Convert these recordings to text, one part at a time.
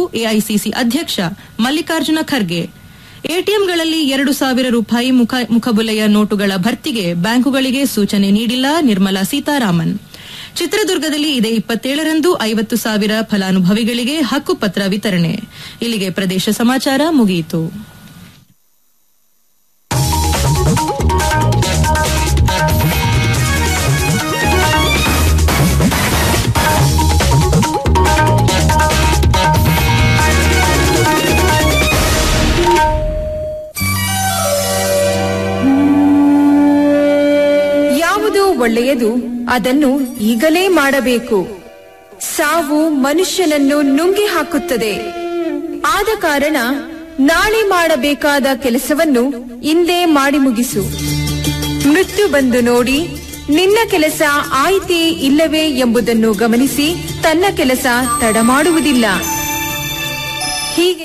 AICC ಅಧ್ಯಕ್ಷ ಮಲ್ಲಿಕಾರ್ಜುನ ಖರ್ಗೆ ಎಟಿಎಂಗಳಲ್ಲಿ ಎರಡು ಸಾವಿರ ರೂಪಾಯಿ ಮುಖ ಮುಖಬುಲೆಯ ನೋಟುಗಳ ಭರ್ತಿಗೆ ಬ್ಯಾಂಕುಗಳಿಗೆ ಸೂಚನೆ ನೀಡಿಲ್ಲ ನಿರ್ಮಲಾ ಸೀತಾರಾಮನ್ ಚಿತ್ರದುರ್ಗದಲ್ಲಿ ಇದೇ ಇಪ್ಪತ್ತೇಳರಂದು ಐವತ್ತು ಸಾವಿರ ಫಲಾನುಭವಿಗಳಿಗೆ ಹಕ್ಕುಪತ್ರ ವಿತರಣೆ ಇಲ್ಲಿಗೆ ಪ್ರದೇಶ ಸಮಾಚಾರ ಮುಗಿಯಿತು ಯಾವುದು ಒಳ್ಳೆಯದು ಅದನ್ನು ಈಗಲೇ ಮಾಡಬೇಕು ಸಾವು ಮನುಷ್ಯನನ್ನು ನುಂಗಿ ಹಾಕುತ್ತದೆ ಆದ ಕಾರಣ ನಾಳೆ ಮಾಡಬೇಕಾದ ಕೆಲಸವನ್ನು ಇಂದೇ ಮಾಡಿ ಮುಗಿಸು ಮೃತ್ಯು ಬಂದು ನೋಡಿ ನಿನ್ನ ಕೆಲಸ ಆಯಿತೇ ಇಲ್ಲವೇ ಎಂಬುದನ್ನು ಗಮನಿಸಿ ತನ್ನ ಕೆಲಸ ತಡ ಮಾಡುವುದಿಲ್ಲ ಹೀಗೆ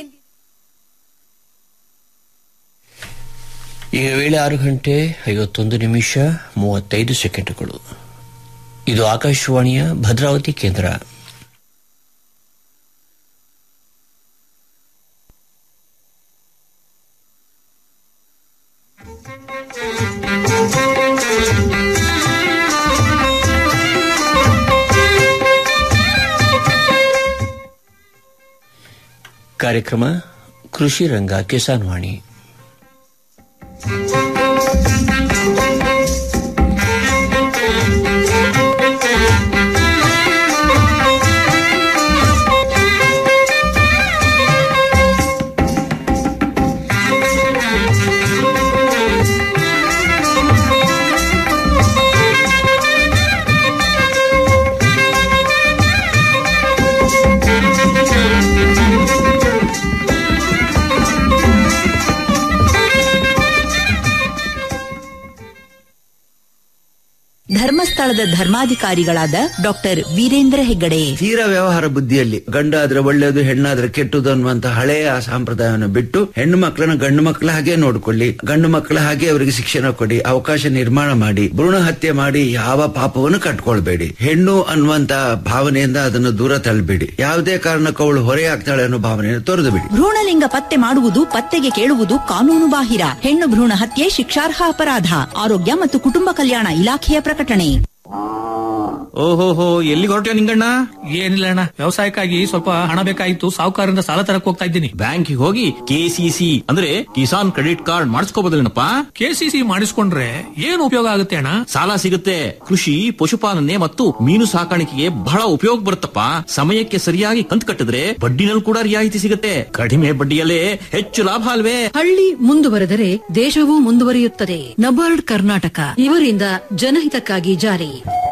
ಈಗ ವೇಳೆ ಆರು ಗಂಟೆ ಐವತ್ತೊಂದು ನಿಮಿಷ ಮೂವತ್ತೈದು ಸೆಕೆಂಡುಗಳು ಇದು ಆಕಾಶವಾಣಿಯ ಭದ್ರಾವತಿ ಕೇಂದ್ರ ಕಾರ್ಯಕ್ರಮ ಕೃಷಿ ರಂಗ ಕಿಸಾನ್ ವಾಣಿ ಧರ್ಮಸ್ಥಳದ ಧರ್ಮಾಧಿಕಾರಿಗಳಾದ ಡಾಕ್ಟರ್ ವೀರೇಂದ್ರ ಹೆಗ್ಗಡೆ ತೀರ ವ್ಯವಹಾರ ಬುದ್ಧಿಯಲ್ಲಿ ಗಂಡಾದ್ರೆ ಒಳ್ಳೆಯದು ಹೆಣ್ಣಾದ್ರೆ ಕೆಟ್ಟದು ಅನ್ನುವಂತ ಹಳೆಯ ಸಂಪ್ರದಾಯವನ್ನು ಬಿಟ್ಟು ಹೆಣ್ಣು ಮಕ್ಕಳನ್ನ ಗಂಡು ಮಕ್ಕಳ ಹಾಗೆ ನೋಡ್ಕೊಳ್ಳಿ ಗಂಡು ಮಕ್ಕಳ ಹಾಗೆ ಅವರಿಗೆ ಶಿಕ್ಷಣ ಕೊಡಿ ಅವಕಾಶ ನಿರ್ಮಾಣ ಮಾಡಿ ಭ್ರೂಣ ಹತ್ಯೆ ಮಾಡಿ ಯಾವ ಪಾಪವನ್ನು ಕಟ್ಕೊಳ್ಬೇಡಿ ಹೆಣ್ಣು ಅನ್ನುವಂತ ಭಾವನೆಯಿಂದ ಅದನ್ನು ದೂರ ತಳ್ಳಬೇಡಿ ಯಾವುದೇ ಕಾರಣಕ್ಕೂ ಅವಳು ಹೊರೆಯಾಗ್ತಾಳೆ ಅನ್ನೋ ಭಾವನೆಯನ್ನು ತೊರೆದು ಬಿಡಿ ಭ್ರೂಣಲಿಂಗ ಪತ್ತೆ ಮಾಡುವುದು ಪತ್ತೆಗೆ ಕೇಳುವುದು ಕಾನೂನು ಬಾಹಿರ ಹೆಣ್ಣು ಭ್ರೂಣ ಹತ್ಯೆ ಶಿಕ್ಷಾರ್ಹ ಅಪರಾಧ ಆರೋಗ್ಯ ಮತ್ತು ಕುಟುಂಬ ಕಲ್ಯಾಣ ಇಲಾಖೆಯ ಪ್ರಕಟಣೆ ಓಹೋಹೋ ಎಲ್ಲಿ ಹೊರಟ್ಯಾ ನಿಂಗಣ್ಣ ಏನಿಲ್ಲ ಅಣ್ಣ ವ್ಯವಸಾಯಕ್ಕಾಗಿ ಸ್ವಲ್ಪ ಹಣ ಬೇಕಾಗಿತ್ತು ಸಾಹುಕಾರರಿಂದ ಸಾಲ ತರಕ್ ಹೋಗ್ತಾ ಇದ್ದೀನಿ ಬ್ಯಾಂಕಿಗೆ ಹೋಗಿ ಕೆಸಿಸಿ ಅಂದ್ರೆ ಕಿಸಾನ್ ಕ್ರೆಡಿಟ್ ಕಾರ್ಡ್ ಮಾಡಿಸ್ಕೋಬೋದಲ್ಲೇನಪ್ಪ ಕೆಸಿಸಿ ಮಾಡಿಸ್ಕೊಂಡ್ರೆ ಏನು ಉಪಯೋಗ ಆಗುತ್ತೆ ಅಣ್ಣ ಸಾಲ ಸಿಗುತ್ತೆ ಕೃಷಿ ಪಶುಪಾಲನೆ ಮತ್ತು ಮೀನು ಸಾಕಾಣಿಕೆಗೆ ಬಹಳ ಉಪಯೋಗ ಬರುತ್ತಪ್ಪ ಸಮಯಕ್ಕೆ ಸರಿಯಾಗಿ ಕಂತು ಕಟ್ಟಿದ್ರೆ ಬಡ್ಡಿನಲ್ಲಿ ಕೂಡ ರಿಯಾಯಿತಿ ಸಿಗುತ್ತೆ ಕಡಿಮೆ ಬಡ್ಡಿಯಲ್ಲೇ ಹೆಚ್ಚು ಲಾಭ ಅಲ್ವೇ ಹಳ್ಳಿ ಮುಂದುವರೆದರೆ ದೇಶವೂ ಮುಂದುವರಿಯುತ್ತದೆ ನಬಾರ್ಡ್ ಕರ್ನಾಟಕ ಇವರಿಂದ ಜನಹಿತಕ್ಕಾಗಿ ಜಾರಿ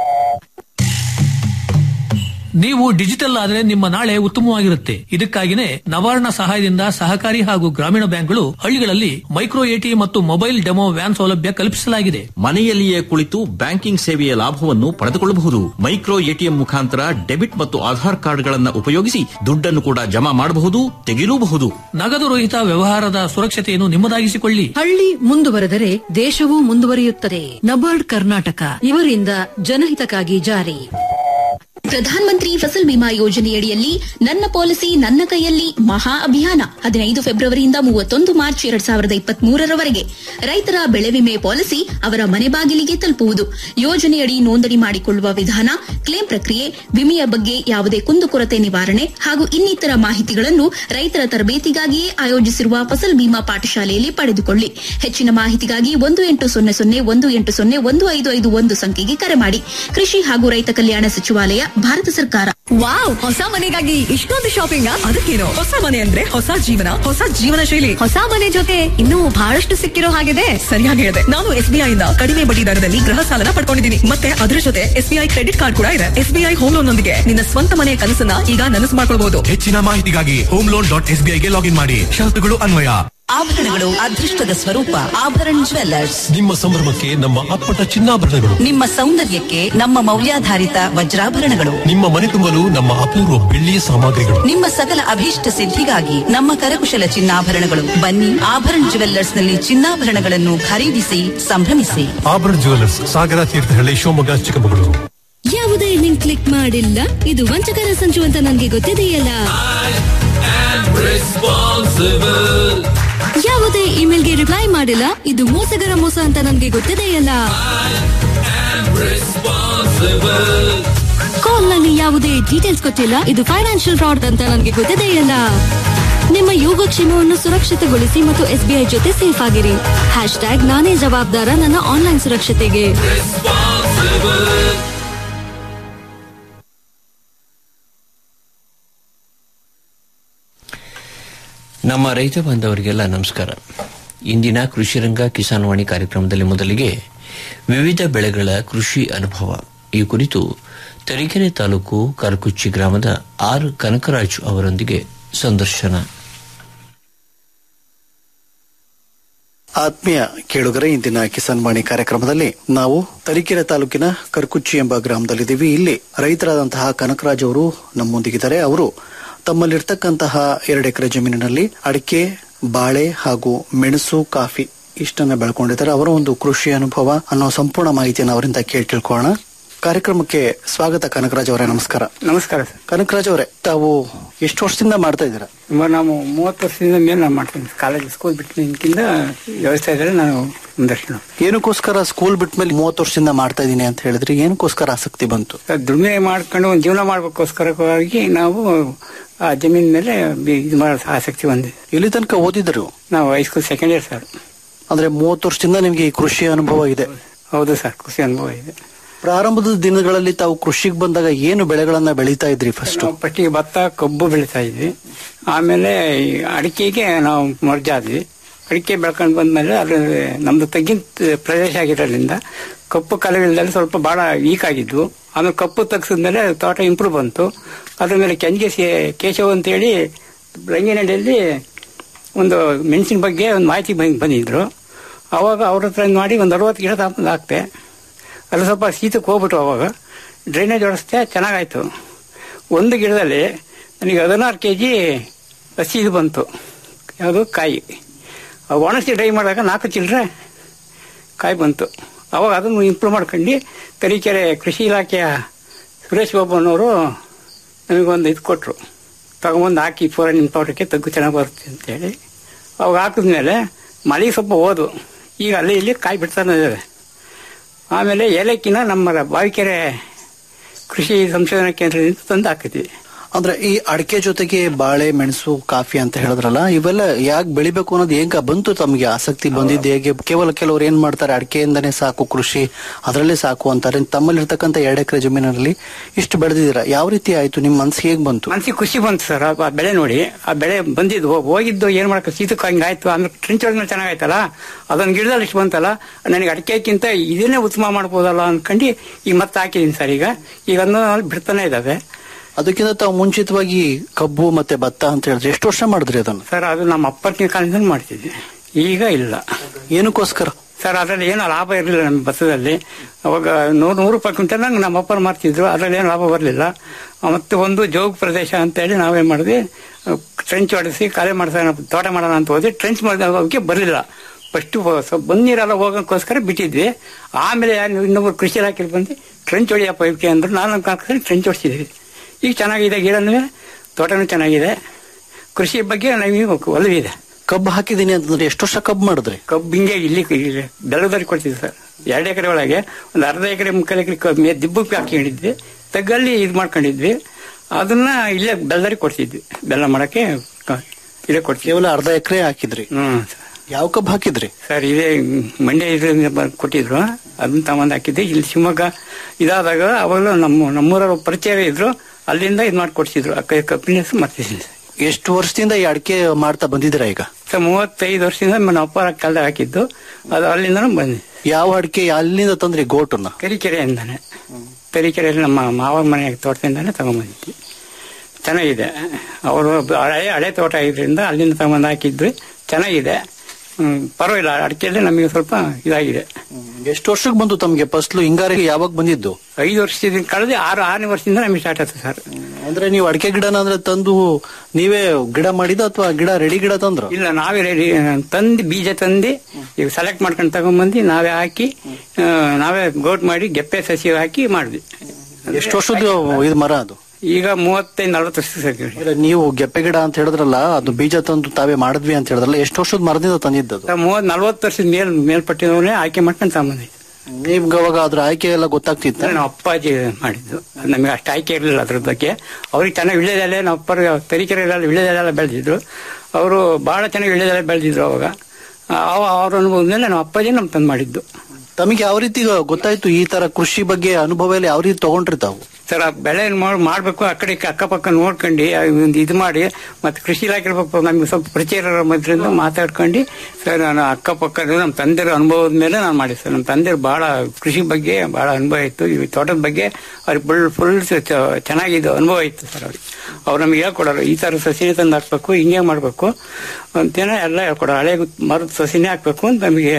ನೀವು ಡಿಜಿಟಲ್ ಆದ್ರೆ ನಿಮ್ಮ ನಾಳೆ ಉತ್ತಮವಾಗಿರುತ್ತೆ ಇದಕ್ಕಾಗಿನೇ ನವಾರ್ಣ ಸಹಾಯದಿಂದ ಸಹಕಾರಿ ಹಾಗೂ ಗ್ರಾಮೀಣ ಬ್ಯಾಂಕ್ಗಳು ಹಳ್ಳಿಗಳಲ್ಲಿ ಮೈಕ್ರೋ ಎಟಿಎಂ ಮತ್ತು ಮೊಬೈಲ್ ಡೆಮೋ ವ್ಯಾನ್ ಸೌಲಭ್ಯ ಕಲ್ಪಿಸಲಾಗಿದೆ ಮನೆಯಲ್ಲಿಯೇ ಕುಳಿತು ಬ್ಯಾಂಕಿಂಗ್ ಸೇವೆಯ ಲಾಭವನ್ನು ಪಡೆದುಕೊಳ್ಳಬಹುದು ಮೈಕ್ರೋ ಎಟಿಎಂ ಮುಖಾಂತರ ಡೆಬಿಟ್ ಮತ್ತು ಆಧಾರ್ ಕಾರ್ಡ್ಗಳನ್ನು ಉಪಯೋಗಿಸಿ ದುಡ್ಡನ್ನು ಕೂಡ ಜಮಾ ಮಾಡಬಹುದು ತೆಗೆಯಲೂಬಹುದು ನಗದು ರಹಿತ ವ್ಯವಹಾರದ ಸುರಕ್ಷತೆಯನ್ನು ನಿಮ್ಮದಾಗಿಸಿಕೊಳ್ಳಿ ಹಳ್ಳಿ ಮುಂದುವರೆದರೆ ದೇಶವೂ ಮುಂದುವರಿಯುತ್ತದೆ ನಬಾರ್ಡ್ ಕರ್ನಾಟಕ ಇವರಿಂದ ಜನಹಿತಕ್ಕಾಗಿ ಜಾರಿ ಪ್ರಧಾನ ಮಂತ್ರಿ ಫಸಲ್ ಬಿಮಾ ಯೋಜನೆಯಡಿಯಲ್ಲಿ ನನ್ನ ಪಾಲಿಸಿ ನನ್ನ ಕೈಯಲ್ಲಿ ಮಹಾ ಅಭಿಯಾನ ಹದಿನೈದು ಫೆಬ್ರವರಿಯಿಂದ ಮೂವತ್ತೊಂದು ಮಾರ್ಚ್ ಎರಡ್ ಸಾವಿರದ ಇಪ್ಪತ್ತ್ ಮೂರರವರೆಗೆ ರೈತರ ಬೆಳೆ ವಿಮೆ ಪಾಲಿಸಿ ಅವರ ಮನೆ ಬಾಗಿಲಿಗೆ ತಲುಪುವುದು ಯೋಜನೆಯಡಿ ನೋಂದಣಿ ಮಾಡಿಕೊಳ್ಳುವ ವಿಧಾನ ಕ್ಲೇಮ್ ಪ್ರಕ್ರಿಯೆ ವಿಮೆಯ ಬಗ್ಗೆ ಯಾವುದೇ ಕುಂದುಕೊರತೆ ನಿವಾರಣೆ ಹಾಗೂ ಇನ್ನಿತರ ಮಾಹಿತಿಗಳನ್ನು ರೈತರ ತರಬೇತಿಗಾಗಿಯೇ ಆಯೋಜಿಸಿರುವ ಫಸಲ್ ಬಿಮಾ ಪಾಠಶಾಲೆಯಲ್ಲಿ ಪಡೆದುಕೊಳ್ಳಿ ಹೆಚ್ಚಿನ ಮಾಹಿತಿಗಾಗಿ ಒಂದು ಎಂಟು ಸೊನ್ನೆ ಸೊನ್ನೆ ಒಂದು ಎಂಟು ಸೊನ್ನೆ ಒಂದು ಐದು ಐದು ಒಂದು ಸಂಖ್ಯೆಗೆ ಕರೆ ಮಾಡಿ ಕೃಷಿ ಹಾಗೂ ರೈತ ಕಲ್ಯಾಣ ಸಚಿವಾಲಯ ಭಾರತ ಸರ್ಕಾರ ವಾವ್ ಹೊಸ ಮನೆಗಾಗಿ ಇಷ್ಟೊಂದು ಶಾಪಿಂಗ್ ಅದಕ್ಕೇನು ಹೊಸ ಮನೆ ಅಂದ್ರೆ ಹೊಸ ಜೀವನ ಹೊಸ ಜೀವನ ಶೈಲಿ ಹೊಸ ಮನೆ ಜೊತೆ ಇನ್ನೂ ಬಹಳಷ್ಟು ಸಿಕ್ಕಿರೋ ಹಾಗಿದೆ ಸರಿಯಾಗಿ ಹೇಳಿದೆ ನಾನು ಎಸ್ಬಿಐ ಇಂದ ಕಡಿಮೆ ಬಡ್ಡಿ ದರದಲ್ಲಿ ಗೃಹ ಸಾಲನ ಪಡ್ಕೊಂಡಿದ್ದೀನಿ ಮತ್ತೆ ಅದರ ಜೊತೆ ಎಸ್ಬಿಐ ಕ್ರೆಡಿಟ್ ಕಾರ್ಡ್ ಕೂಡ ಇದೆ ಎಸ್ಬಿಐ ಹೋಮ್ ಲೋನ್ ನೊಂದಿಗೆ ನಿನ್ನ ಸ್ವಂತ ಮನೆಯ ಕನಸನ್ನ ಈಗ ನನಸು ಮಾಡ್ಕೊಳ್ಬಹುದು ಹೆಚ್ಚಿನ ಮಾಹಿತಿಗಾಗಿ ಹೋಮ್ ಲೋನ್ ಡಾಟ್ ಎಸ್ಬಿಐಗೆ ಲಾಗಿನ್ ಮಾಡಿ ಷರತ್ತುಗಳು ಅನ್ವಯ ಆಭರಣಗಳು ಅದೃಷ್ಟದ ಸ್ವರೂಪ ಆಭರಣ ಜ್ವೆಲ್ಲರ್ಸ್ ನಿಮ್ಮ ಸಂಭ್ರಮಕ್ಕೆ ನಮ್ಮ ಅಪ್ಪಟ ಚಿನ್ನಾಭರಣಗಳು ನಿಮ್ಮ ಸೌಂದರ್ಯಕ್ಕೆ ನಮ್ಮ ಮೌಲ್ಯಾಧಾರಿತ ವಜ್ರಾಭರಣಗಳು ನಿಮ್ಮ ಮನೆ ತುಂಬಲು ನಮ್ಮ ಅಪೂರ್ವ ಬೆಳ್ಳಿಯ ಸಾಮಗ್ರಿಗಳು ನಿಮ್ಮ ಸಕಲ ಅಭೀಷ್ಟ ಸಿದ್ಧಿಗಾಗಿ ನಮ್ಮ ಕರಕುಶಲ ಚಿನ್ನಾಭರಣಗಳು ಬನ್ನಿ ಆಭರಣ ಜ್ಯುವೆಲ್ಲರ್ಸ್ ನಲ್ಲಿ ಚಿನ್ನಾಭರಣಗಳನ್ನು ಖರೀದಿಸಿ ಸಂಭ್ರಮಿಸಿ ಆಭರಣ ಜುವೆಲ್ಲರ್ಸ್ ಸಾಗರ ತೀರ್ಥಹಳ್ಳಿ ಶಿವಮೊಗ್ಗ ಚಿಕ್ಕಮಗಳೂರು ಯಾವುದೇ ಲಿಂಕ್ ಕ್ಲಿಕ್ ಮಾಡಿಲ್ಲ ಇದು ವಂಚಕರ ಸಂಚು ಅಂತ ನನ್ಗೆ ಗೊತ್ತಿದೆಯಲ್ಲ ಯಾವುದೇ ಇಮೇಲ್ಗೆ ರಿಪ್ಲೈ ಮಾಡಿಲ್ಲ ಇದು ಮೋಸಗರ ಮೋಸ ಅಂತ ನನ್ಗೆ ಗೊತ್ತಿದೆಯಲ್ಲ ಕಾಲ್ ನಲ್ಲಿ ಯಾವುದೇ ಡೀಟೇಲ್ಸ್ ಕೊಟ್ಟಿಲ್ಲ ಇದು ಫೈನಾನ್ಷಿಯಲ್ ಫ್ರಾಡ್ ಅಂತ ನನ್ಗೆ ಗೊತ್ತಿದೆಯಲ್ಲ ನಿಮ್ಮ ಯೋಗಕ್ಷೇಮವನ್ನು ಸುರಕ್ಷಿತಗೊಳಿಸಿ ಮತ್ತು ಎಸ್ಬಿಐ ಜೊತೆ ಸೇಫ್ ಆಗಿರಿ ಹ್ಯಾಶ್ ಟ್ಯಾಗ್ ನಾನೇ ಜವಾಬ್ದಾರ ನನ್ನ ಆನ್ಲೈನ್ ಸುರಕ್ಷತೆಗೆ ನಮ್ಮ ರೈತ ಬಾಂಧವರಿಗೆಲ್ಲ ನಮಸ್ಕಾರ ಇಂದಿನ ಕೃಷಿ ರಂಗ ಕಿಸಾನ್ ವಾಣಿ ಕಾರ್ಯಕ್ರಮದಲ್ಲಿ ಮೊದಲಿಗೆ ವಿವಿಧ ಬೆಳೆಗಳ ಕೃಷಿ ಅನುಭವ ಈ ಕುರಿತು ತರೀಕೆರೆ ತಾಲೂಕು ಕರಕುಚ್ಚಿ ಗ್ರಾಮದ ಆರ್ ಕನಕರಾಜ್ ಅವರೊಂದಿಗೆ ಸಂದರ್ಶನ ಆತ್ಮೀಯ ಕೇಳುಗರೆ ಇಂದಿನ ಕಿಸಾನ್ ವಾಣಿ ಕಾರ್ಯಕ್ರಮದಲ್ಲಿ ನಾವು ತರೀಕೆರೆ ತಾಲೂಕಿನ ಕರ್ಕುಚ್ಚಿ ಎಂಬ ಗ್ರಾಮದಲ್ಲಿದ್ದೀವಿ ಇಲ್ಲಿ ರೈತರಾದಂತಹ ಕನಕರಾಜ್ ಅವರು ನಮ್ಮೊಂದಿಗಿದ್ದಾರೆ ಅವರು ತಮ್ಮಲ್ಲಿರ್ತಕ್ಕಂತಹ ಎರಡು ಎಕರೆ ಜಮೀನಿನಲ್ಲಿ ಅಡಿಕೆ ಬಾಳೆ ಹಾಗೂ ಮೆಣಸು ಕಾಫಿ ಇಷ್ಟನ್ನ ಬೆಳ್ಕೊಂಡಿದ್ದಾರೆ ಅವರ ಒಂದು ಕೃಷಿ ಅನುಭವ ಅನ್ನೋ ಸಂಪೂರ್ಣ ಮಾಹಿತಿಯನ್ನು ಅವರಿಂದ ಕೇಳಿ ತಿಳ್ಕೊಳ್ಳೋಣ ಕಾರ್ಯಕ್ರಮಕ್ಕೆ ಸ್ವಾಗತ ಕನಕರಾಜ್ ಅವರೇ ನಮಸ್ಕಾರ ನಮಸ್ಕಾರ ಸರ್ ಕನಕರಾಜ್ ಅವರೇ ತಾವು ಎಷ್ಟು ವರ್ಷದಿಂದ ಮಾಡ್ತಾ ಇದ್ದೀರಾ ಇವಾಗ ನಾವು ಮೂವತ್ತು ವರ್ಷದಿಂದ ಮೇಲೆ ನಾನು ಮಾಡ್ತೀನಿ ಕಾಲೇಜ್ ಸ್ಕೂಲ್ ಬಿಟ್ಟು ನಿನ್ಕಿಂತ ವ್ಯವಸಾಯದಲ್ಲಿ ನಾನು ಒಂದಷ್ಟು ಏನಕ್ಕೋಸ್ಕರ ಸ್ಕೂಲ್ ಬಿಟ್ಟ ಮೇಲೆ ಮೂವತ್ತು ವರ್ಷದಿಂದ ಮಾಡ್ತಾ ಇದ್ದೀನಿ ಅಂತ ಹೇಳಿದ್ರಿ ಏನಕ್ಕೋಸ್ಕರ ಆಸಕ್ತಿ ಬಂತು ದುಡಿಮೆ ಮಾಡ್ಕೊಂಡು ಒಂದು ಜೀವನ ಮಾಡ್ಬೇಕೋಸ್ಕರವಾಗಿ ನಾವು ಆ ಜಮೀನ್ ಮೇಲೆ ಬಿ- ಇದು ಮಾಡೋ ಆಸಕ್ತಿ ಬಂದಿದೆ ಇಲ್ಲಿ ತನಕ ಓದಿದ್ರು ನಾವು ಹೈಸ್ಕೂಲ್ ಸೆಕೆಂಡ್ ಇಯರ್ ಸರ್ ಅಂದ್ರೆ ಮೂವತ್ತು ವರ್ಷದಿಂದ ನಿಮ್ಗೆ ಈ ಕೃಷಿ ಅನುಭವ ಇದೆ ಹೌದು ಸರ್ ಖುಷಿ ಅನುಭವ ಇದೆ ಪ್ರಾರಂಭದ ದಿನಗಳಲ್ಲಿ ತಾವು ಕೃಷಿಗೆ ಬಂದಾಗ ಏನು ಬೆಳೆಗಳನ್ನ ಬೆಳೀತಾ ಇದ್ರಿ ಫಸ್ಟ್ ನಾವು ಫಸ್ಟಿಗೆ ಭತ್ತ ಕಬ್ಬು ಬೆಳೀತಾ ಇದ್ವಿ ಆಮೇಲೆ ಈ ಅಡಿಕೆಗೆ ನಾವು ಮರ್ಜಾದ್ವಿ ಅಡಿಕೆ ಬೆಳ್ಕೊಂಡು ಬಂದ್ಮೇಲೆ ಅದ್ರಲ್ಲಿ ನಮ್ದು ತಗ್ಗಿನ ಪ್ರದೇಶ ಆಗಿರೋದ್ರಿಂದ ಕಪ್ಪು ಕಲೆಗಳಲ್ಲಿ ಸ್ವಲ್ಪ ಬಹಳ ವೀಕ್ ಆಗಿದ್ವು ಆಮೇಲೆ ಕಪ್ಪು ತೆಗ್ಸಿದ್ಮೇಲೆ ತೋಟ ಇಂಪ್ರೂವ್ ಬಂತು ಅದ್ರ ಮೇಲೆ ಕೆಂಜಿಗೆ ಸೇ- ಕೇಶವ್ ಅಂತೇಳಿ ರಂಗಿನಹಳ್ಳಿಯಲ್ಲಿ ಒಂದು ಮೆಣಸಿನ ಬಗ್ಗೆ ಒಂದು ಮಾಹಿತಿ ಬಂದ್- ಬಂದಿದ್ರು ಅವಾಗ ಅವ್ರ ಹತ್ರ ಇದ್ ಮಾಡಿ ಒಂದು ಅರವತ್ತು ಗಿಡ ತಗೊಂಡು ಹಾಕ್ತೆ ಅಲ್ಲಿ ಸ್ವಲ್ಪ ಶೀತಕ್ಕೆ ಹೋಗ್ಬಿಟ್ಟು ಅವಾಗ ಡ್ರೈನೇಜ್ ವ್ಯವಸ್ಥೆ ಚೆನ್ನಾಗಾಯ್ತು ಒಂದು ಗಿಡದಲ್ಲಿ ನನಗೆ ಹದಿನಾರು ಕೆ ಜಿ ಹಸಿ ಇದು ಬಂತು ಯಾವುದು ಕಾಯಿ ಆ ಒಣಗಿಸಿ ಡ್ರೈ ಮಾಡಿದಾಗ ನಾಲ್ಕು ಚಿಲ್ಲರೆ ಕಾಯಿ ಬಂತು ಅವಾಗ ಅದನ್ನು ಇಂಪ್ರೂವ್ ಮಾಡ್ಕೊಂಡು ತರೀಕೆರೆ ಕೃಷಿ ಇಲಾಖೆಯ ಸುರೇಶ್ ಬಾಬು ಅನ್ನೋರು ನಮಗೊಂದು ಇದು ಕೊಟ್ಟರು ತಗೊಂಬಂದು ಹಾಕಿ ಪೂರ ನಿಮ್ಮ ತೋಟಕ್ಕೆ ತಗ್ಗು ಚೆನ್ನಾಗಿ ಬರುತ್ತೆ ಅಂತೇಳಿ ಅವಾಗ ಹಾಕಿದ್ಮೇಲೆ ಮಳೆಗೆ ಸ್ವಲ್ಪ ಹೋದು ಈಗ ಅಲ್ಲಿ ಇಲ್ಲಿ ಕಾಯಿ ಬಿಡ್ತಾನೆ ಇದ್ದಾವೆ ಆಮೇಲೆ ಏಲಕ್ಕಿನ ನಮ್ಮ ಬಾವಿಕೆರೆ ಕೃಷಿ ಸಂಶೋಧನಾ ಕೇಂದ್ರದಿಂದ ತಂದು ಹಾಕಿದ್ವಿ ಅಂದ್ರೆ ಈ ಅಡಿಕೆ ಜೊತೆಗೆ ಬಾಳೆ ಮೆಣಸು ಕಾಫಿ ಅಂತ ಹೇಳಿದ್ರಲ್ಲ ಇವೆಲ್ಲ ಯಾಕೆ ಬೆಳಿಬೇಕು ಅನ್ನೋದು ಹೆಂಗ ಬಂತು ತಮಗೆ ಆಸಕ್ತಿ ಬಂದಿದ್ದು ಹೇಗೆ ಕೇವಲ ಕೆಲವರು ಏನ್ ಮಾಡ್ತಾರೆ ಅಡಿಕೆಯಿಂದನೇ ಸಾಕು ಕೃಷಿ ಅದರಲ್ಲೇ ಸಾಕು ಅಂತಾರೆ ತಮ್ಮಲ್ಲಿರ್ತಕ್ಕಂಥ ಎರಡು ಎಕರೆ ಜಮೀನಲ್ಲಿ ಇಷ್ಟು ಬೆಳೆದಿದ್ದೀರಾ ಯಾವ ರೀತಿ ಆಯ್ತು ನಿಮ್ ಮನ್ಸು ಹೇಗ್ ಬಂತು ಮನ್ಸಿಗೆ ಖುಷಿ ಬಂತು ಸರ್ ಆ ಬೆಳೆ ನೋಡಿ ಆ ಬೆಳೆ ಬಂದಿದ್ದು ಹೋ- ಹೋಗಿದ್ದು ಏನ್ ಮಾಡಕ್ಕೆ ಶೀತಕ್ಕೆ ಹಂಗಾಯ್ತು ಆಮೇಲೆ ಟ್ರೆಂಚ್ ಹೊಡೆದ್ಮೇಲೆ ಚೆನ್ನಾಗಾಯ್ತಲ್ಲ ಅದೊಂದು ಗಿಡದಲ್ಲಿ ಇಷ್ಟು ಬಂತಲ್ಲ ನನಗೆ ಅಡಿಕೆಕ್ಕಿಂತ ಇದನ್ನೇ ಉತ್ತಮ ಮಾಡ್ಬೋದಲ್ಲ ಅನ್ಕೊಂಡು ಈಗ ಮತ್ತೆ ಹಾಕಿದೀನಿ ಸರ್ ಈಗ ಈಗ ಅದನ್ನ ಬಿಡ್ತಾನೆ ಇದ್ದಾವೆ ಅದಕ್ಕಿಂತ ತಾವು ಮುಂಚಿತವಾಗಿ ಕಬ್ಬು ಮತ್ತೆ ಭತ್ತ ಅಂತ ಹೇಳಿದ್ರೆ ಎಷ್ಟು ವರ್ಷ ಮಾಡಿದ್ರಿ ಅದನ್ನು ಸರ್ ಅದು ನಮ್ಮ ಅಪ್ಪತ್ತಿನ ಕಾಲದಿಂದ ಮಾಡ್ತಿದ್ವಿ ಈಗ ಇಲ್ಲ ಏನಕ್ಕೋಸ್ಕರ ಸರ್ ಅದರಲ್ಲಿ ಏನೋ ಲಾಭ ಇರಲಿಲ್ಲ ನಮ್ಮ ಭತ್ತದಲ್ಲಿ ಅವಾಗ ನೂರು ನೂರು ರೂಪಾಯಿ ಕ್ವಿಂಟಲ್ ನಮ್ಮ ಅಪ್ಪರು ಮಾರ್ತಿದ್ರು ಅದರಲ್ಲಿ ಏನು ಲಾಭ ಬರಲಿಲ್ಲ ಮತ್ತೆ ಒಂದು ಜೋಗ್ ಪ್ರದೇಶ ಅಂತೇಳಿ ನಾವೇನ್ ಮಾಡಿದ್ವಿ ಟ್ರೆಂಚ್ ಹೊಡೆಸಿ ಕಾಲೆ ಮಾಡ್ಸೋಣ ತೋಟ ಮಾಡೋಣ ಅಂತ ಹೋದ್ವಿ ಟ್ರೆಂಚ್ ಮಾಡಿದಕ್ಕೆ ಬರಲಿಲ್ಲ ಫಸ್ಟ್ ಬಂದ್ ನೀರೆಲ್ಲ ಹೋಗೋಕ್ಕೋಸ್ಕರ ಬಿಟ್ಟಿದ್ವಿ ಆಮೇಲೆ ಯಾರು ಇನ್ನೊಬ್ರು ಕೃಷಿ ಇಲಾಖೆಲಿ ಬಂದು ಟ್ರೆಂಚ್ ಹೊಡಿಯಪ್ಪ ಇವಕ್ಕೆ ಅಂದ್ರು ನಾನು ಕಾಕಲ್ಲಿ ಟ್ರೆಂಚ್ ಹೊಡಿಸಿದ್ವಿ ಈಗ ಚೆನ್ನಾಗಿದೆ ಗಿಡನೂ ತೋಟನೂ ಚೆನ್ನಾಗಿದೆ ಕೃಷಿ ಬಗ್ಗೆ ನಮಗೆ ಒಲವಿದೆ ಕಬ್ಬು ಹಾಕಿದೀನಿ ಅಂತಂದ್ರೆ ಎಷ್ಟು ವರ್ಷ ಕಬ್ಬು ಮಾಡಿದ್ರಿ ಕಬ್ಬು ಹಿಂಗೆ ಇಲ್ಲಿ ಇಲ್ಲಿ ಬೆಲ್ಲದಲ್ಲಿ ಕೊಡ್ತಿದ್ವಿ ಸರ್ ಎರಡು ಎಕರೆ ಒಳಗೆ ಒಂದು ಅರ್ಧ ಎಕರೆ ಮುಕ್ಕಾಲು ಎಕರೆ ಕಬ್ಬು ಮೇ- ದಿಬ್ಬಕ್ಕೆ ಹಾಕೊಂಡಿದ್ವಿ ತಗ್ಗಲ್ಲಿ ಇದು ಮಾಡ್ಕೊಂಡಿದ್ವಿ ಅದನ್ನ ಇಲ್ಲೇ ಬೆಲ್ಲದಲ್ಲಿ ಕೊಡ್ತಿದ್ವಿ ಬೆಲ್ಲ ಮಾಡಕ್ಕೆ ಕ- ಇಲ್ಲೇ ಕೊಡ್ತೀವಿ ಕೇವಲ ಅರ್ಧ ಎಕರೆ ಹಾಕಿದ್ರಿ ಹ್ಮ್ ಯಾವ ಕಬ್ಬು ಹಾಕಿದ್ರಿ ಸರ್ ಇದೇ ಮಂಡ್ಯ ಇದರಿಂದ ಬ- ಕೊಟ್ಟಿದ್ರು ಅದನ್ನ ತಗೊಂಡ್ ಹಾಕಿದ್ದೆ ಇಲ್ಲಿ ಶಿವಮೊಗ್ಗ ಇದಾದಾಗ ಅವಾಗಲೂ ನಮ್ಮ ನಮ್ಮೂರ ಪರಿಚಯ ಇದ್ರು ಅಲ್ಲಿಂದ ಇದು ಮಾಡಿ ಕೊಡ್ಸಿದ್ರು ಆ ಕಬ್ಬಿನ ಹೆಸರು ಮರ್ತಿದ್ದೀನಿ ಸರ್ ಎಷ್ಟು ವರ್ಷದಿಂದ ಈ ಅಡಿಕೆ ಮಾಡ್ತಾ ಬಂದಿದ್ದೀರಾ ಈಗ ಸರ್ ಮೂವತ್ತೈದು ವರ್ಷದಿಂದ ನಮ್ಮ ಅಪ್ಪ ಕಾಲದಾಗ ಹಾಕಿದ್ದು ಅದು ಅಲ್ಲಿಂದ ಬಂದಿದೆ ಯಾವ ಅಡಿಕೆ ಅಲ್ಲಿಂದ ತಂದ್ರಿ ಗೋಟನ್ನ ತರೀಕೆರೆಯಿಂದಾನೆ ತರೀಕೆರೆಯಲ್ಲಿ ನಮ್ಮ ಮಾವ ಮನೆ ತೋಟದಿಂದಾನೆ ತಗೊಂಬಂದಿದ್ವಿ ಚೆನ್ನಾಗಿದೆ ಅವರು ಹಳೆ ಹಳೆ ತೋಟ ಇದ್ರಿಂದ ಅಲ್ಲಿಂದ ತಗೊಂಬಂದು ಹಾಕಿದ್ವಿ ಚೆನ್ನಾಗಿದೆ ಹ್ಮ್, ಪರವಾಗಿಲ್ಲ ಅಡಿಕೆಯಲ್ಲಿ ನಮಗೆ ಸ್ವಲ್ಪ ಇದಾಗಿದೆ ಎಷ್ಟು ವರ್ಷಕ್ಕೆ ಬಂತು ತಮ್ಗೆ ಫಸ್ಲು ಹಿಂಗಾರಿಗೆ ಯಾವಾಗ ಬಂದಿದ್ದು ಐದು ವರ್ಷದಿಂದ ಕಳೆದು ಆರು ಆರನೇ ವರ್ಷದಿಂದ ನಮಗೆ ಸ್ಟಾರ್ಟ್ ಆಯ್ತು ಸರ್ ಅಂದ್ರೆ ನೀವು ಅಡಿಕೆ ಗಿಡನ ಅಂದ್ರೆ ತಂದು ನೀವೇ ಗಿಡ ಮಾಡಿದ ಅಥವಾ ಗಿಡ ರೆಡಿ ಗಿಡ ತಂದ್ರ ಇಲ್ಲ ನಾವೇ ರೆಡಿ ತಂದು ಬೀಜ ತಂದು ಈಗ ಸೆಲೆಕ್ಟ್ ಮಾಡ್ಕೊಂಡು ತಗೊಂಬಂದು ನಾವೇ ಹಾಕಿ ಆ, ನಾವೇ ಗೋಟ್ ಮಾಡಿ ಗೆಪ್ಪೆ ಸಸಿ ಹಾಕಿ ಮಾಡಿದ್ವಿ ಎಷ್ಟು ವರ್ಷದ ಇದು ಮರ ಅದು ಈಗ ಮೂವತ್ತೈದು ನಲ್ವತ್ತು ವರ್ಷ ಸಾಕಿವಿ ಅಂದ್ರೆ ನೀವು ಗೆಪ್ಪೆ ಗಿಡ ಅಂತ ಹೇಳಿದ್ರಲ್ಲ ಅದು ಬೀಜ ತಂದು ತಾವೇ ಮಾಡಿದ್ವಿ ಅಂತ ಹೇಳಿದ್ರಲ್ಲ ಎಷ್ಟು ವರ್ಷದ ಮರದಿಂದ ತಂದಿದ್ದದು ಮೂವತ್ ನಲ್ವತ್ತು ವರ್ಷದ ಮೇಲ್ ಮೇಲ್ಪಟ್ಟಿದವನೇ ಆಯ್ಕೆ ಮಾಡ್ಕೊಂಡು ತಗೊಂಬಂದಿದ್ದು ನಿಮ್ಗೆ ಅವಾಗ ಅದ್ರ ಆಯ್ಕೆ ಎಲ್ಲ ಗೊತ್ತಾಗ್ತಿತ್ತ ನಮ್ಮ ಅಪ್ಪಾಜಿ ಮಾಡಿದ್ದು ಅದು ನಮಗೆ ಅಷ್ಟು ಆಯ್ಕೆ ಇರಲಿಲ್ಲ ಅದ್ರ ಬಗ್ಗೆ ಅವ್ರಿಗೆ ಚೆನ್ನಾಗಿ ವಿಳ್ಯದೆಲೆ ನಮ್ಮ ಅಪ್ಪರ ತರೀಕೆರೆಲ್ಲ ವಿಳ್ಯದೆಲೆ ಬೆಳೆದಿದ್ರು ಅವರು ಬಹಳ ಚೆನ್ನಾಗಿ ವಿಳ್ಯದೆಲೆ ಬೆಳೆದಿದ್ರು ಅವಾಗ ಅವ ಅವ್ರ ಅನುಭವದ ಮೇಲೆ ನಮ್ಮ ಅಪ್ಪಾಜಿ ನಮ್ ತಂದು ಮಾಡಿದ್ದು ತಮಗೆ ಯಾವ ರೀತಿ ಗೊತ್ತಾಯ್ತು ಈ ತರ ಕೃಷಿ ಬಗ್ಗೆ ಅನುಭವ ಎಲ್ಲ ಯಾವ ರೀತಿ ತಗೊಂಡ್ರಿ ತಾವು ಸರ್ ಆ ಬೆಳೆ ಮಾಡ್- ಮಾಡ್ಬೇಕು ಆ ಕಡೆ ಈ ಕಡೆ ಅಕ್ಕಪಕ್ಕ ನೋಡ್ಕೊಂಡು ಆ ಒಂದು ಇದು ಮಾಡಿ ಮತ್ತೆ ಕೃಷಿ ಇಲಾಖೆ ನಮ್ಗೆ ಸ್ವಲ್ಪ ಪರಿಚಯ ಇರೋ ಮೊದ್ಲಿಂದ ಮಾತಾಡ್ಕೊಂಡು ಸರ್ ನಾನು ಅಕ್ಕಪಕ್ಕ ನಮ್ಮ ತಂದೆರ ಅನುಭವದ ಮೇಲೆ ನಾನು ಮಾಡಿದೆ ಸರ್ ನಮ್ಮ ತಂದೆ ಬಹಳ ಕೃಷಿ ಬಗ್ಗೆ ಬಹಳ ಅನುಭವ ಇತ್ತು ಈ ತೋಟದ ಬಗ್ಗೆ ಅವ್ರಿಗೆ ಫುಲ್ ಫುಲ್ ಚೆನ್ನಾಗಿದ್ದು ಅನುಭವ ಇತ್ತು ಸರ್ ಅವ್ರಿಗೆ ಅವ್ರು ನಮಗೆ ಹೇಳ್ಕೊಡೋರು ಈ ತರ ಸಸಿನೇ ತಂದು ಹಾಕ್ಬೇಕು ಹಿಂಗೆ ಮಾಡ್ಬೇಕು ಅಂತೇನೋ ಎಲ್ಲ ಹೇಳ್ಕೊಡೋರು ಹಳೆ ಮರದ ಸಸಿನೇ ಹಾಕ್ಬೇಕು ಅಂತ ನಮಗೆ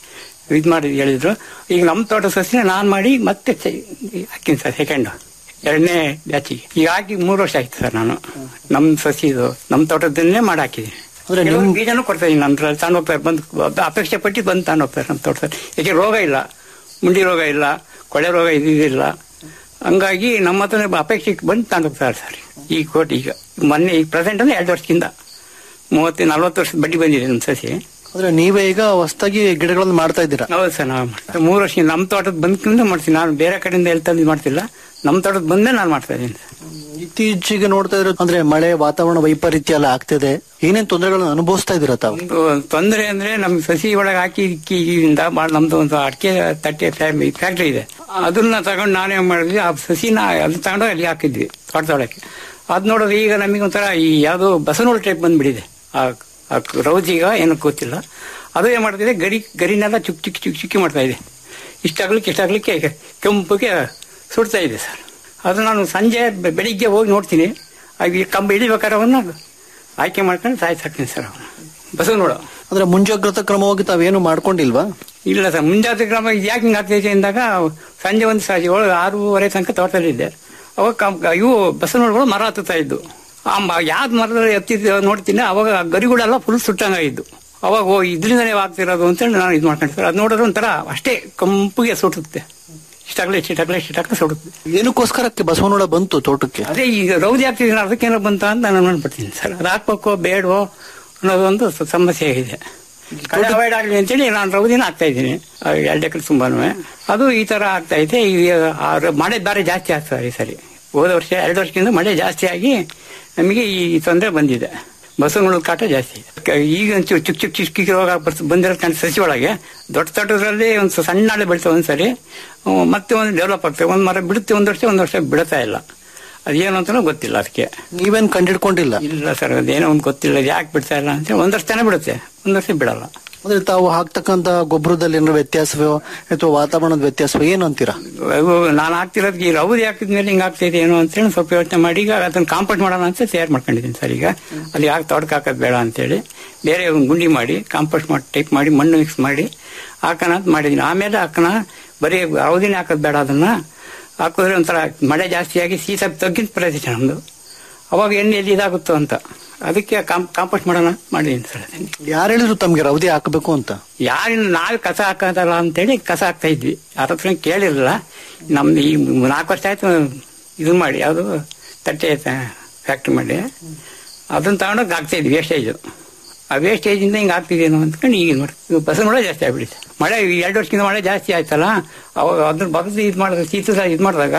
ಇದು ಮಾಡಿ ಹೇಳಿದ್ರು ಈಗ ನಮ್ಮ ತೋಟ ಸಸಿನ ನಾನು ಮಾಡಿ ಮತ್ತೆ ಚೆ- ಹಾಕಿನಿ ಸರ್ ಸೆಕೆಂಡ್ ಎರಡನೇ ಬ್ಯಾಚಿಗೆ ಈಗ ಹಾಕಿ ಮೂರು ವರ್ಷ ಆಯ್ತು ಸರ್ ನಾನು ನಮ್ಮ ಸಸಿ ಇದು ನಮ್ಮ ತೋಟದನ್ನೇ ಮಾಡಿ ಹಾಕಿದ್ದೀನಿ ಅಂದ್ರೆ ಕೆಲವ್ರು ಬೀಜನೂ ಕೊಡ್ತಾ ಇದೀನಿ ನನ್ನ ತಗೊಂಡು ಹೋಗ್ತಾರೆ ಬಂದು ಅಪೇಕ್ಷೆ ಪಟ್ಟು ಬಂದು ತಗೊಂಡು ಹೋಗ್ತಾರೆ ನಮ್ಮ ತೋಟದಲ್ಲಿ ಯಾಕೆ ರೋಗ ಇಲ್ಲ ಮುಂಡಿ ರೋಗ ಇಲ್ಲ ಕೊಳೆ ರೋಗ ಇದಿಲ್ಲ ಹಂಗಾಗಿ ನಮ್ಮ ಹತ್ರ ಅಪೇಕ್ಷೆಗೆ ಬಂದು ತಗೊಂಡು ಹೋಗ್ತಾರೆ ಸರ್ ಈ ಕೋಟಿ ಈಗ ಮೊನ್ನೆ ಈಗ ಪ್ರೆಸೆಂಟ್ ಅಂದ್ರೆ ಎರಡು ವರ್ಷದಿಂದ ಮೂವತ್ತು ನಲ್ವತ್ತು ವರ್ಷದ ಬಡ್ಡಿ ಬಂದಿದೆ ನಮ್ಮ ಸಸಿ ಅಂದ್ರೆ ನೀವೇ ಈಗ ಹೊಸದಾಗಿ ಗಿಡಗಳನ್ನ ಮಾಡ್ತಾ ಇದ್ದೀರಾ ಹೌದು ಸರ್ ನಾವು ಮಾಡ್ತೀವಿ. ಮೂರು ವರ್ಷ ನಮ್ಮ ತೋಟದ ಬಂದ್ಕಿಂದ ಮಾಡ್ತೀನಿ ನಾನು ಬೇರೆ ಕಡೆಯಿಂದ ಎಲ್ಲಿ ತಂದು ಮಾಡ್ತಿಲ್ಲ ನಮ್ಮ ತೋಟದ ಬಂದೇ ನಾನು ಮಾಡ್ತಾ ಇದ್ದೀನಿ ಇತ್ತೀಚೆಗೆ ನೋಡ್ತಾ ಇರೋ ಅಂದ್ರೆ ಮಳೆ ವಾತಾವರಣ ವೈಪರೀತ್ಯ ಎಲ್ಲ ಆಗ್ತಿದೆ ಏನೇನ್ ತೊಂದರೆಗಳನ್ನ ಅನುಭವಿಸ್ತಾ ಇದ್ದೀರಾ ತಾವು ಒಂದು ತೊಂದರೆ ಅಂದ್ರೆ ನಮ್ ಸಸಿ ಒಳಗೆ ಹಾಕಿ ಇಕ್ಕಿಯಿಂದ ಭಾಳ ನಮ್ದು ಒಂದು ಅಡಿಕೆ ತಟ್ಟೆ ಫ್ಯಾಕ್ಟ್ರಿ ಇದೆ ಅದನ್ನ ತಗೊಂಡು ನಾನೇನ್ ಮಾಡಿದ್ವಿ ಆ ಸಸಿನ ಅದು ತಗೊಂಡು ಅಲ್ಲಿ ಹಾಕಿದ್ವಿ ತೋಟದೊಳಗೆ ಅದ್ ನೋಡಿದ್ರೆ ಈಗ ನಮಗೆ ಒಂಥರ ಈ ಯಾವ್ದೋ ಬಸವನೋಳ ಟೈಪ್ ಬಂದ್ಬಿಟ್ಟಿದೆ ಆ ಆ ರೌಜಿಗ ಏನೋ ಗೊತ್ತಿಲ್ಲ ಅದು ಏನ್ ಮಾಡ್ತಿದೆ ಗರಿ ಗರಿನೆಲ್ಲ ಚುಕ್ ಚುಕ್ ಚುಕ್ ಚುಕ್ಕಿ ಮಾಡ್ತಾ ಇದೆ ಇಷ್ಟಾಗ್ಲಿಕ್ಕೆ ಇಷ್ಟಾಗ್ಲಿಕ್ಕೆ ಕೆಂಪುಗೆ ಸುಡ್ತಾ ಇದೆ ಸರ್ ಅದು ನಾನು ಸಂಜೆ ಬೆ- ಬೆಳಿಗ್ಗೆ ಹೋಗಿ ನೋಡ್ತೀನಿ ಆಗ ಈ ಕಂಬ ಹಿಡಿಬೇಕಾದ್ರೆ ಅವನ್ನ ಆಯ್ಕೆ ಮಾಡ್ಕೊಂಡು ಸಾಯ್ಸಾಕ್ತೀನಿ ಸರ್ ಅವನು ಬಸವನೋಡ ಅಂದ್ರೆ ಮುಂಜಾಗ್ರತಾ ಕ್ರಮವಾಗಿ ತಾವೇನು ಮಾಡ್ಕೊಂಡಿಲ್ವಾ ಇಲ್ಲ ಸರ್ ಮುಂಜಾಗ್ರತೆ ಕ್ರಮ ಇದು ಯಾಕೆ ಹಿಂಗೆ ಆಗ್ತೈತೆ ಅಂದಾಗ ಸಂಜೆ ಒಂದು ಸಾಜಿ ಏಳು ಆರೂವರೆ ತನಕ ತೋಟದಲ್ಲಿದ್ದೆ ಅವಾಗ ಕಂ- ಇವು ಬಸವನೋಡುಗಳು ಮರ ಹತ್ತುತ್ತಾ ಇದ್ದು ಆ ಮ ಯಾವ್ದು ಮರದಲ್ಲಿ ಎತ್ತಿದ್ದು ನೋಡ್ತೀನಿ ಅವಾಗ ಆ ಗರಿಗಳೆಲ್ಲ ಫುಲ್ ಸುಟ್ಟಂಗಾಗಿದ್ದು ಅವಾಗ ಓ ಇದ್ರಿಂದನೇ ಆಗ್ತಿರೋದು ಅಂತೇಳಿ ನಾನು ಇದು ಮಾಡ್ಕೊಂಡ್ರೆ ಅದು ನೋಡಿದ್ರೆ ಒಂಥರ ಅಷ್ಟೇ ಕಂಪಿಗೆ ಸುಟ್ಟುತ್ತೆ ಇಷ್ಟಾಗ್ಲೇ ಇಷ್ಟಾಗ್ಲೇ ಇಷ್ಟಾಗ್ಲೇ ಸುಡುತ್ತೆ ಏನಕ್ಕೋಸ್ಕರಕ್ಕೆ ಬಸವನೋಡ ಬಂತು ತೋಟಕ್ಕೆ ಅದೇ ಈಗ ರೌದಿ ಆಗ್ತಿದ್ದೀನಿ ಅದಕ್ಕೇನೋ ಬಂತ ಅಂತ ನಾನು ಅನ್ಬಿಡ್ತೀನಿ ಸರ್ ಅದು ಹಾಕ್ಬೇಕೋ ಬೇಡವೋ ಅನ್ನೋದೊಂದು ಸ- ಸಮಸ್ಯೆ ಇದೆ ಕಳೆ ಅವಾಯ್ಡ್ ಆಗಲಿ ಅಂತೇಳಿ ನಾನು ರೌದಿನ ಹಾಕ್ತಾ ಇದ್ದೀನಿ ಎರಡು ಎಕರೆ ತುಂಬಾನು ಅದು ಈ ತರ ಆಗ್ತಾ ಇದೆ ಈಗ ಆ ರ- ಮಳೆ ಬಾರಿ ಜಾಸ್ತಿ ಆಗ್ತದೆ ಈ ಸರಿ ಹೋದ ವರ್ಷ ಎರಡು ವರ್ಷದಿಂದ ಮಳೆ ಜಾಸ್ತಿ ಆಗಿ ನಮಗೆ ಈ ತೊಂದರೆ ಬಂದಿದೆ ಬಸವನಗಳ ಕಾಟ ಜಾಸ್ತಿ ಕ- ಈಗ ಒಂಚೂರು ಚುಕ್ ಚುಕ್ ಚುಕ್ ಚುಕ್ ರೋಗ ಬರ್ತ- ಬಂದಿರೋ ಕಾರಣ ಸಸಿ ಒಳಗೆ ದೊಡ್ಡ ತೋಟದಲ್ಲಿ ಒಂದು ಸ- ಸಣ್ಣ ಹಳೆ ಬೆಳಿತಾವೆ ಒಂದ್ಸರಿ ಹ್ಮ್, ಮತ್ತೆ ಒಂದು ಡೆವಲಪ್ ಆಗ್ತದೆ ಒಂದು ಮರ ಬಿಡುತ್ತೆ ಒಂದು ವರ್ಷ ಒಂದು ವರ್ಷ ಬಿಡುತ್ತಾ ಇಲ್ಲ ಅದೇನು ಅಂತಾನೂ ಗೊತ್ತಿಲ್ಲ ಅದಕ್ಕೆ ನೀವೇನ್ ಕಂಡಿಡ್ಕೊಂಡಿಲ್ಲ ಇಲ್ಲ ಸರ್ ಅದೇನೋ ಒಂದು ಗೊತ್ತಿಲ್ಲ ಯಾಕೆ ಬಿಡ್ತಾ ಇಲ್ಲ ಅಂತ ಒಂದ್ ವರ್ಷ ತಾನೇ ಬಿಡುತ್ತೆ ಒಂದ್ ವರ್ಷ ಬಿಡಲ್ಲ ಅಂದ್ರೆ ತಾವು ಹಾಕ್ತಕ್ಕಂತ ಗೊಬ್ಬರದಲ್ಲಿ ಏನಾದ್ರು ವ್ಯತ್ಯಾಸವೋ ಅಥವಾ ವಾತಾವರಣದ ವ್ಯತ್ಯಾಸವೋ ಏನು ಅಂತೀರಾ ಅವು ನಾನು ಹಾಕ್ತಿರೋದು ಈ ರೌದಿ ಹಾಕಿದ್ಮೇಲೆ ಹಿಂಗ್ ಆಗ್ತಿದೆ ಏನೋ ಅಂತೇಳಿ ಸ್ವಲ್ಪ ಯೋಚನೆ ಮಾಡಿ ಈಗ ಅದನ್ನ ಕಾಂಪೌಂಡ್ ಮಾಡೋಣ ಅಂತ ತಯಾರು ಮಾಡ್ಕೊಂಡಿದ್ದೀನಿ ಸರ್ ಈಗ ಅಲ್ಲಿ ಯಾಕೆ ತೋಟಕ್ಕೆ ಹಾಕೋದು ಬೇಡ ಅಂತೇಳಿ ಬೇರೆ ಒಂದು ಗುಂಡಿ ಮಾಡಿ ಕಾಂಪೋಸ್ಟ್ ಮಾಡಿ ಟೈಪ್ ಮಾಡಿ ಮಣ್ಣು ಮಿಕ್ಸ್ ಮಾಡಿ ಹಾಕೋಣ ಅಂತ ಮಾಡಿದ್ದೀನಿ ಆಮೇಲೆ ಹಾಕೋಣ ಬರೀ ರೌದಿನೇ ಹಾಕೋದು ಬೇಡ ಅದನ್ನ ಹಾಕಿದ್ರೆ ಒಂಥರ ಮಳೆ ಜಾಸ್ತಿಯಾಗಿ ಶೀತ ತಗ್ಗಿನ ಪ್ರದೇಶ ನಮ್ದು ಅವಾಗ ಎಣ್ಣೆ ಎಲ್ಲಿ ಇದಾಗುತ್ತೋ ಅಂತ ಅದಕ್ಕೆ ಕಾಂಪೋಸ್ಟ್ ಮಾಡೋಣ ಅಂತ ಮಾಡಿದ್ದೀನಿ ಸರ್ ಅದನ್ನ ಯಾರು ಹೇಳಿದ್ರು ತಮ್ಗೆ ರವದಿ ಹಾಕಬೇಕು ಅಂತ ಯಾರಿನ ನಾವೇ ಕಸ ಹಾಕೋದಲ್ಲ ಅಂತೇಳಿ ಕಸ ಹಾಕ್ತಾ ಇದ್ವಿ ಯಾರ ಹತ್ರ ಕೇಳಿರಲಿಲ್ಲ ನಮ್ದು ಈ ನಾಲ್ಕು ವರ್ಷ ಆಯ್ತು ಇದು ಮಾಡಿ ಯಾವುದು ತಟ್ಟೆ ಫ್ಯಾಕ್ಟ್ರಿ ಮಾಡಿ ಅದನ್ನ ತಗೊಂಡೋಗಿ ಹಾಕ್ತಾ ಇದ್ವಿ ವೇಸ್ಟೇಜ್ ಆ ವೇಸ್ಟೇಜ್ ಇಂದ ಹಿಂಗೆ ಆಗ್ತಿದೇನೋ ಅಂದ್ಕೊಂಡು ಈಗ ನೋಡಿ ಇವಾಗ ಬಸ್ ಮಳೆ ಜಾಸ್ತಿ ಆಗ್ಬಿಟ್ಟಿದೆ ಮಳೆ ಈ ಎರಡು ವರ್ಷಕ್ಕಿಂತ ಮಳೆ ಜಾಸ್ತಿ ಆಯ್ತಲ್ಲ ಅವಾಗ ಅದ್ರ ಬಗ್ದು ಇದು ಮಾಡಿದಾಗ ಶೀತ ಸಹ ಇದು ಮಾಡಿದಾಗ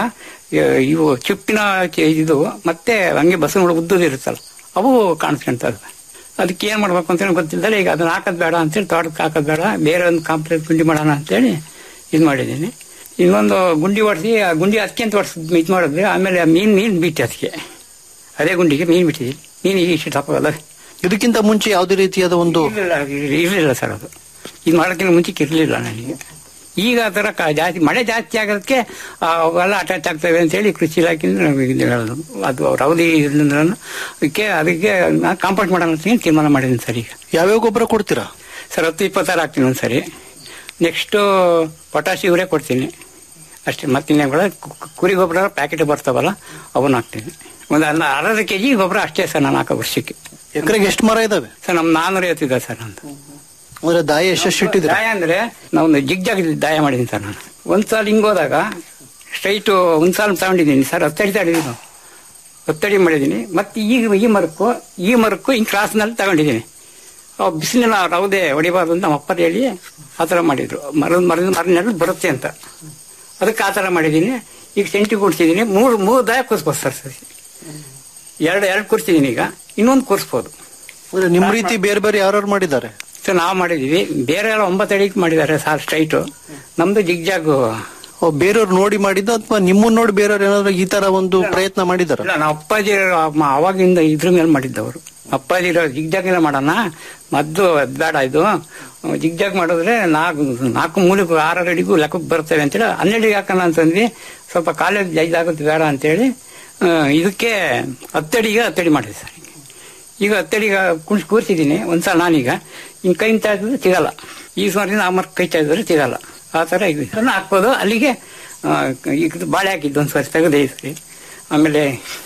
ಇವು ಚುಪ್ಪಿನ ಚೆ- ಇದು ಮತ್ತೆ ಹಂಗೆ ಬಸ್ ಉದ್ದದ ಇರುತ್ತಲ್ಲ ಅವು ಕಾಣಿಸ್ಕೊಂತವೆ ಅದಕ್ಕೆ ಏನ್ ಮಾಡ್ಬೇಕು ಅಂತ ಗೊತ್ತಿಲ್ಲದೆ ಈಗ ಅದನ್ನ ಹಾಕೋದ್ ಬೇಡ ಅಂತೇಳಿ ತೋಟಕ್ಕೆ ಹಾಕೋದ್ ಬೇಡ ಬೇರೆ ಒಂದು ಕಾಂಪ್ಲೇಟ್ ಗುಂಡಿ ಮಾಡೋಣ ಅಂತೇಳಿ ಇದು ಮಾಡಿದ್ದೀನಿ ಇನ್ನೊಂದು ಗುಂಡಿ ಹೊಡ್ಸಿ ಆ ಗುಂಡಿ ಅದಕ್ಕೆ ಅಂತ ಹೊಡ್ಸ್ ಇದು ಮಾಡಿದ್ವಿ ಆಮೇಲೆ ಆ ಮೀನ್ ಮೀನ್ ಬಿಟ್ಟು ಅದಕ್ಕೆ ಅದೇ ಗುಂಡಿಗೆ ಮೀನ್ ಬಿಟ್ಟಿದ್ದೀನಿ ಮೀನ್ ಈಗ ಇಷ್ಟು ಹಾಕೋಲ್ಲ ಇದಕ್ಕಿಂತ ಮುಂಚೆ ಯಾವುದೇ ರೀತಿಯಾದ ಒಂದು ಇರಲಿಲ್ಲ ಇರಲಿಲ್ಲ ಸರ್ ಅದು ಇದು ಮಾಡೋಕ್ಕಿಂತ ಮುಂಚೆಗೆ ಇರಲಿಲ್ಲ ನನಗೆ ಈಗ ಆ ಥರ ಕ- ಜಾಸ್ತಿ ಮಳೆ ಜಾಸ್ತಿ ಆಗೋದಕ್ಕೆ ಆ, ಅವೆಲ್ಲ ಅಟ್ಯಾಚ್ ಆಗ್ತವೆ ಅಂತೇಳಿ ಕೃಷಿ ಇಲಾಖೆಯಿಂದ ನಮಗೆ ಇದು ಹೇಳೋದು ಅದು ರೌದಿ ಇದ್ರಿಂದ ಅದಕ್ಕೆ ಅದಕ್ಕೆ ನಾನು ಕಾಂಪೌಂಡ್ ಮಾಡೋಣ ಅಂತ ಹೇಳಿ ತೀರ್ಮಾನ ಮಾಡಿದ್ದೀನಿ ಸರ್ ಈಗ ಯಾವ್ಯಾವ ಗೊಬ್ಬರ ಕೊಡ್ತೀರಾ ಸರ್ ಹತ್ತು ಇಪ್ಪತ್ತಾರು ಹಾಕ್ತೀನಿ ಒಂದು ಸರಿ ನೆಕ್ಸ್ಟು ಪೊಟ್ಯಾಶ್ ಇವರೇ ಕೊಡ್ತೀನಿ ಅಷ್ಟೇ ಮತ್ತಿನ್ನೇ ಕೂಡ ಕು- ಕುರಿ ಗೊಬ್ಬರ ಪ್ಯಾಕೆಟ್ ಬರ್ತಾವಲ್ಲ ಅವನ್ನ ಹಾಕ್ತೀನಿ ಒಂದು ಅರ್ಧ ಅರ್ಧ ಕೆ ಜಿ ಗೊಬ್ಬರ ಅಷ್ಟೇ ಸರ್ ನಾನು ಹಾಕೋ ವರ್ಷಕ್ಕೆ ಎಕರೆಗೆ ಎಷ್ಟು ಮರ ಇದಾವೆ ಸರ್ ನಮ್ ನಾನ್ನೂರ ಐವತ್ತಿದೆ ಸರ್ ನಂದು ಅಂದ್ರೆ ದಾಯ ಎಷ್ಟೆಷ್ಟು ಇಟ್ಟಿದ್ದೀರಾ ದಾಯ ಅಂದ್ರೆ ನಾವು ಜಿಗ್ ಜಾಗ್ ದಾಯ ಮಾಡಿದ್ದೀನಿ ಸರ್ ನಾನು ಒಂದ್ ಸಾಲ ಹಿಂಗ್ ಹೋದಾಗ ಸ್ಟ್ರೈಟ್ ಒಂದ್ ಸಾಲ ತಗೊಂಡಿದ್ದೀನಿ ಸರ್ ಹತ್ತು ಅಡಿ ತಗೊಂಡಿದ್ದೀನಿ ಒತ್ತಡಿ ಮಾಡಿದ್ದೀನಿ ಮತ್ತೆ ಈಗ ಈ ಮರಕ್ಕೂ ಈ ಮರಕ್ಕೂ ಹಿಂಗೆ ಕ್ರಾಸ್ನಲ್ಲಿ ತಗೊಂಡಿದ್ದೀನಿ ಬಿಸಿಲಿನ ರೌದೆ ಹೊಡಿಬಾರ್ದು ಅಂತ ನಮ್ಮ ಅಪ್ಪರು ಹೇಳಿ ಆ ಥರ ಮಾಡಿದ್ರು ಮರದ ಮರದ ಮರನೆಲ್ಲ ಬರುತ್ತೆ ಅಂತ ಅದಕ್ಕೆ ಆ ಥರ ಮಾಡಿದ್ದೀನಿ ಈಗ ಸೆಂಟಿ ಕೂಡ್ಸಿದ್ದೀನಿ ಮೂರು ಮೂರು ದಾಯ ಕೂರಿಸ್ಬೋದು ಸರ್ ಸರಿ ಎರಡು ಎರಡು ಕೂರಿಸಿದ್ದೀನಿ ಈಗ ಇನ್ನೊಂದು ಕೂರಿಸ್ಬೋದು ಅಂದ್ರೆ ನಿಮ್ ರೀತಿ ಬೇರೆ ಬೇರೆ ಯಾರು ಮಾಡಿದ್ದಾರೆ ಸೊ ನಾವು ಮಾಡಿದೀವಿ ಬೇರೆ ಎಲ್ಲ ಒಂಬತ್ತು ಅಡಿಗೆ ಮಾಡಿದ್ದಾರೆ ಸಾರ್ ಸ್ಟ್ರೈಟು ನಮ್ದು ಜಿಗ್ಜಾಗು ಓ, ಬೇರೆಯವ್ರು ನೋಡಿ ಮಾಡಿದ್ದು ಅಥವಾ ನಿಮ್ಮನ್ನ ನೋಡಿ ಬೇರೆಯವ್ರು ಏನಾದ್ರು ಈ ತರ ಒಂದು ಪ್ರಯತ್ನ ಮಾಡಿದಾರ ಇಲ್ಲ ನಾವು ಅಪ್ಪಾಜಿ ಅಮ್ಮ ಅವಾಗಿಂದ ಇದ್ರ ಮೇಲೆ ಮಾಡಿದ್ದವರು ಅಪ್ಪಾಜಿ ಜಿಗ್ಜಾಗ್ ಎಲ್ಲ ಮಾಡೋಣ ಮದ್ದು ಅದ್ ಬೇಡ ಇದು ಜಿಗ್ಜಾಗ್ ಮಾಡಿದ್ರೆ ನಾಲ್ಕು ನಾಲ್ಕು ಮೂಲಿಗೂ ಆರು ಅಡಿಗೂ ಲೆಕ್ಕಕ್ಕೆ ಬರ್ತೇವೆ ಅಂತೇಳಿ ಹನ್ನೆರಡಿಗೆ ಹಾಕೋಣ ಅಂತಂದ್ವಿ ಸ್ವಲ್ಪ ಕಾಲೇಜ್ ಇದಾಗುತ್ತೆ ಬೇಡ ಅಂತೇಳಿ ಆ, ಇದಕ್ಕೆ ಹತ್ತಡಿಗೆ ಹತ್ತಡಿ ಮಾಡಿದೆ ಸರ್ ಈಗ ಹತ್ತಡಿಗೆ ಕುಣಿಸ್ ಕೂರಿಸಿದ್ದೀನಿ ಒಂದ್ಸಲ ನಾನೀಗ ಹಿಂಗೆ ಕೈ ಇದ್ರೆ ಸಿಗಲ್ಲ ಈ ಸುಮಾರಿಂದ ಆ ಮರ ಕೈ ಇದ್ರೆ ಸಿಗಲ್ಲ ಆ ಥರ ಈಗ ಇದನ್ನ ಹಾಕ್ಬೋದು ಅಲ್ಲಿಗೆ ಆ, ಈಗ ಬಾಳೆ ಹಾಕಿದ್ದು ಒಂದು ಸರಿ ತೆಗೆದೇ ಸರಿ ಆಮೇಲೆ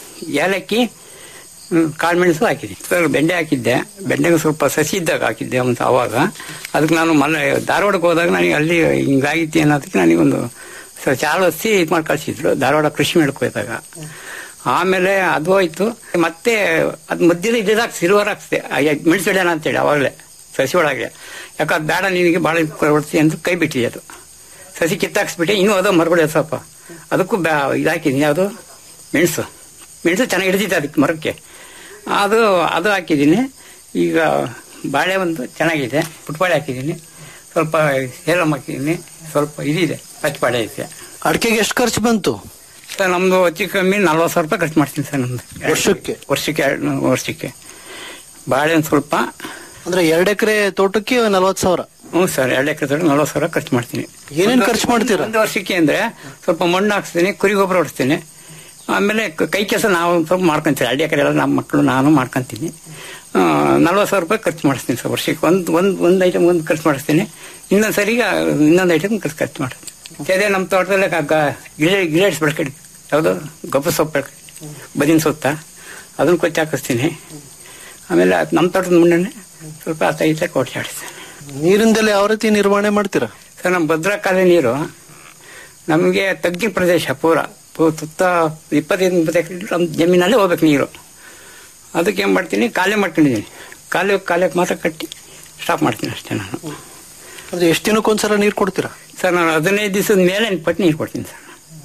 ಏಲಕ್ಕಿ ಹ್ಮ್, ಕಾಳುಮೆಣಸು ಹಾಕಿದ್ದೆ ಸರ್ ಬೆಂಡೆ ಹಾಕಿದ್ದೆ ಬೆಂಡೆಗೆ ಸ್ವಲ್ಪ ಸಸಿ ಇದ್ದಾಗ ಹಾಕಿದ್ದೆ ಒಂದು ಅವಾಗ ಅದಕ್ಕೆ ನಾನು ಮನೆ ಧಾರವಾಡಕ್ಕೆ ಹೋದಾಗ ನನಗೆ ಅಲ್ಲಿ ಹಿಂಗಾಗಿತ್ತು ಅನ್ನೋದಕ್ಕೆ ನನಗೊಂದು ಸ- ಚಾಲು ಹಚ್ಚಿ ಇದು ಮಾಡಿ ಕಳಿಸಿದ್ರು ಧಾರವಾಡ ಕೃಷಿ ಮೇಳಕ್ಕೆ ಹೋದಾಗ ಆಮೇಲೆ ಅದು ಹೋಯ್ತು ಮತ್ತೆ ಅದು ಮಧ್ಯದ ಇದ್ದಾಗ ಸಿರುವರ್ ಹಾಕ್ಸಿದೆ ಮೆಣಸು ಬೆಳೆಯೋಣ ಅಂತೇಳಿ ಅವಾಗಲೇ ಸಸಿ ಒಳಗೆ ಯಾಕೆ ಅದು ಬೇಡ ನಿನಗೆ ಭಾಳ ಕೊಡ್ತಿ ಅಂತ ಕೈ ಬಿಟ್ಟಿದೆ ಅದು ಸಸಿ ಕಿತ್ತಾಕ್ಸ್ಬಿಟ್ಟೆ ಇನ್ನೂ ಅದು ಮರಗಳು ಸ್ವಲ್ಪ ಅದಕ್ಕೂ ಬ್ಯಾ ಇದಾಕಿದ್ದೀನಿ ಯಾವುದು ಮೆಣಸು ಮೆಣಸು ಚೆನ್ನಾಗಿ ಹಿಡಿದಿದೆ ಅದಕ್ಕೆ ಮರಕ್ಕೆ ಅದು ಅದು ಹಾಕಿದ್ದೀನಿ ಈಗ ಬಾಳೆ ಒಂದು ಚೆನ್ನಾಗಿದೆ ಪುಟ್ಬಾಳೆ ಹಾಕಿದ್ದೀನಿ ಸ್ವಲ್ಪ ಏಲಂ ಹಾಕಿದ್ದೀನಿ ಸ್ವಲ್ಪ ಇದಿದೆ ಪಚ್ಚಬಾಳೆ ಐತೆ ಅಡಿಕೆಗೆ ಎಷ್ಟು ಖರ್ಚು ಬಂತು ಸರ್ ನಮ್ದು ಹೆಚ್ಚು ಕಮ್ಮಿ ನಲ್ವತ್ತು ಸಾವಿರ ರೂಪಾಯಿ ಖರ್ಚು ಮಾಡ್ತೀನಿ ಸರ್ ನಮ್ದು ವರ್ಷಕ್ಕೆ ವರ್ಷಕ್ಕೆ ಎರಡು ವರ್ಷಕ್ಕೆ ಬಾಳೆ ಒಂದು ಸ್ವಲ್ಪ ಅಂದ್ರೆ ಎರಡ್ ಎಕರೆ ತೋಟಕ್ಕೆ ನಲ್ವತ್ ಸಾವಿರ ಹ್ಞೂ ಸರ್ ಎರಡು ಎಕರೆ ತೋಟ ನಲ್ವತ್ತು ಸಾವಿರ ಖರ್ಚು ಮಾಡ್ತೀನಿ ಏನೇನ್ ಖರ್ಚು ಮಾಡ್ತೀರಾ? ಒಂದು ವರ್ಷಕ್ಕೆ ಅಂದ್ರೆ ಸ್ವಲ್ಪ ಮಣ್ಣು ಹಾಕ್ಸ್ತೀನಿ ಕುರಿ ಗೊಬ್ಬರ ಹೊಡಿಸ್ತೀನಿ ಆಮೇಲೆ ಕ- ಕೈ ಕೆಲಸ ನಾವು ಒಂದ್ ಸ್ವಲ್ಪ ಮಾಡ್ಕೊಂತೀವಿ ಎರಡು ಎಕರೆ ಎಲ್ಲ ನಮ್ಮ ಮಕ್ಕಳು ನಾನು ಮಾಡ್ಕೊಂತೀನಿ ನಲ್ವತ್ತು ಸಾವಿರ ರೂಪಾಯಿ ಖರ್ಚು ಮಾಡಿಸ್ತೀನಿ ಸರ್ ವರ್ಷಕ್ಕೆ ಒಂದು ಒಂದು ಒಂದು ಐಟಮ್ ಒಂದು ಖರ್ಚು ಮಾಡಿಸ್ತೀನಿ ಇನ್ನೊಂದು ಸರಿಗೆ ಇನ್ನೊಂದು ಐಟಮ್ ಖರ್ಚು ಖರ್ಚು ಮಾಡ್ತೀನಿ ಅದೇ ನಮ್ಮ ತೋಟದಲ್ಲೇ ಗಿಳೆ ಗಿಲೇಡ್ಸ್ ಬೆಳ್ಕಡಿ ಯಾವುದು ಗೊಬ್ಬರ ಸೊಪ್ಪು ಬೆಳ್ಕಡಿ ಬದಿನ ಸುತ್ತ ಅದನ್ನ ಕೊಚ್ಚಿ ಹಾಕಿಸ್ತೀನಿ ಆಮೇಲೆ ಅದ್ ನಮ್ಮ ತೋಟದ ಮುನ್ನೆ ಸ್ವಲ್ಪ ಆತ ಈತ ಕೊಡ್ಸಾಡಿಸ್ತೀನಿ ನೀರಿಂದಲೇ ಯಾವ ರೀತಿ ನಿರ್ವಹಣೆ ಮಾಡ್ತೀರಾ ಸರ್ ನಮ್ಮ ಭದ್ರಾ ಕಾಲೇ ನೀರು ನಮಗೆ ತಗ್ಗಿನ ಪ್ರದೇಶ ಪೂರ ಪೂ- ಸುತ್ತ ಇಪ್ಪತ್ತೈದು ಇಪ್ಪತ್ತು ಎಕರೆ ನಮ್ಮ ಜಮೀನಲ್ಲೇ ಹೋಗ್ಬೇಕು ನೀರು ಅದಕ್ಕೆ ಏನು ಮಾಡ್ತೀನಿ ಕಾಲೇ ಮಾಡ್ಕೊಂಡಿದ್ದೀನಿ ಕಾಲೇ ಕಾಲಕ್ಕೆ ಮಾತ್ರ ಕಟ್ಟಿ ಸ್ಟಾಪ್ ಮಾಡ್ತೀನಿ ಅಷ್ಟೇ ನಾನು ಅಂದ್ರೆ ಎಷ್ಟು ದಿನಕ್ಕೊಂದ್ಸಲ ನೀರ್ ಕೊಡ್ತೀರಾ ಸರ್ ನಾನು ಹದಿನೈದು ದಿವಸದ ಮೇಲೆ ಪಟ್ಟು ನೀರು ಕೊಡ್ತೀನಿ ಸರ್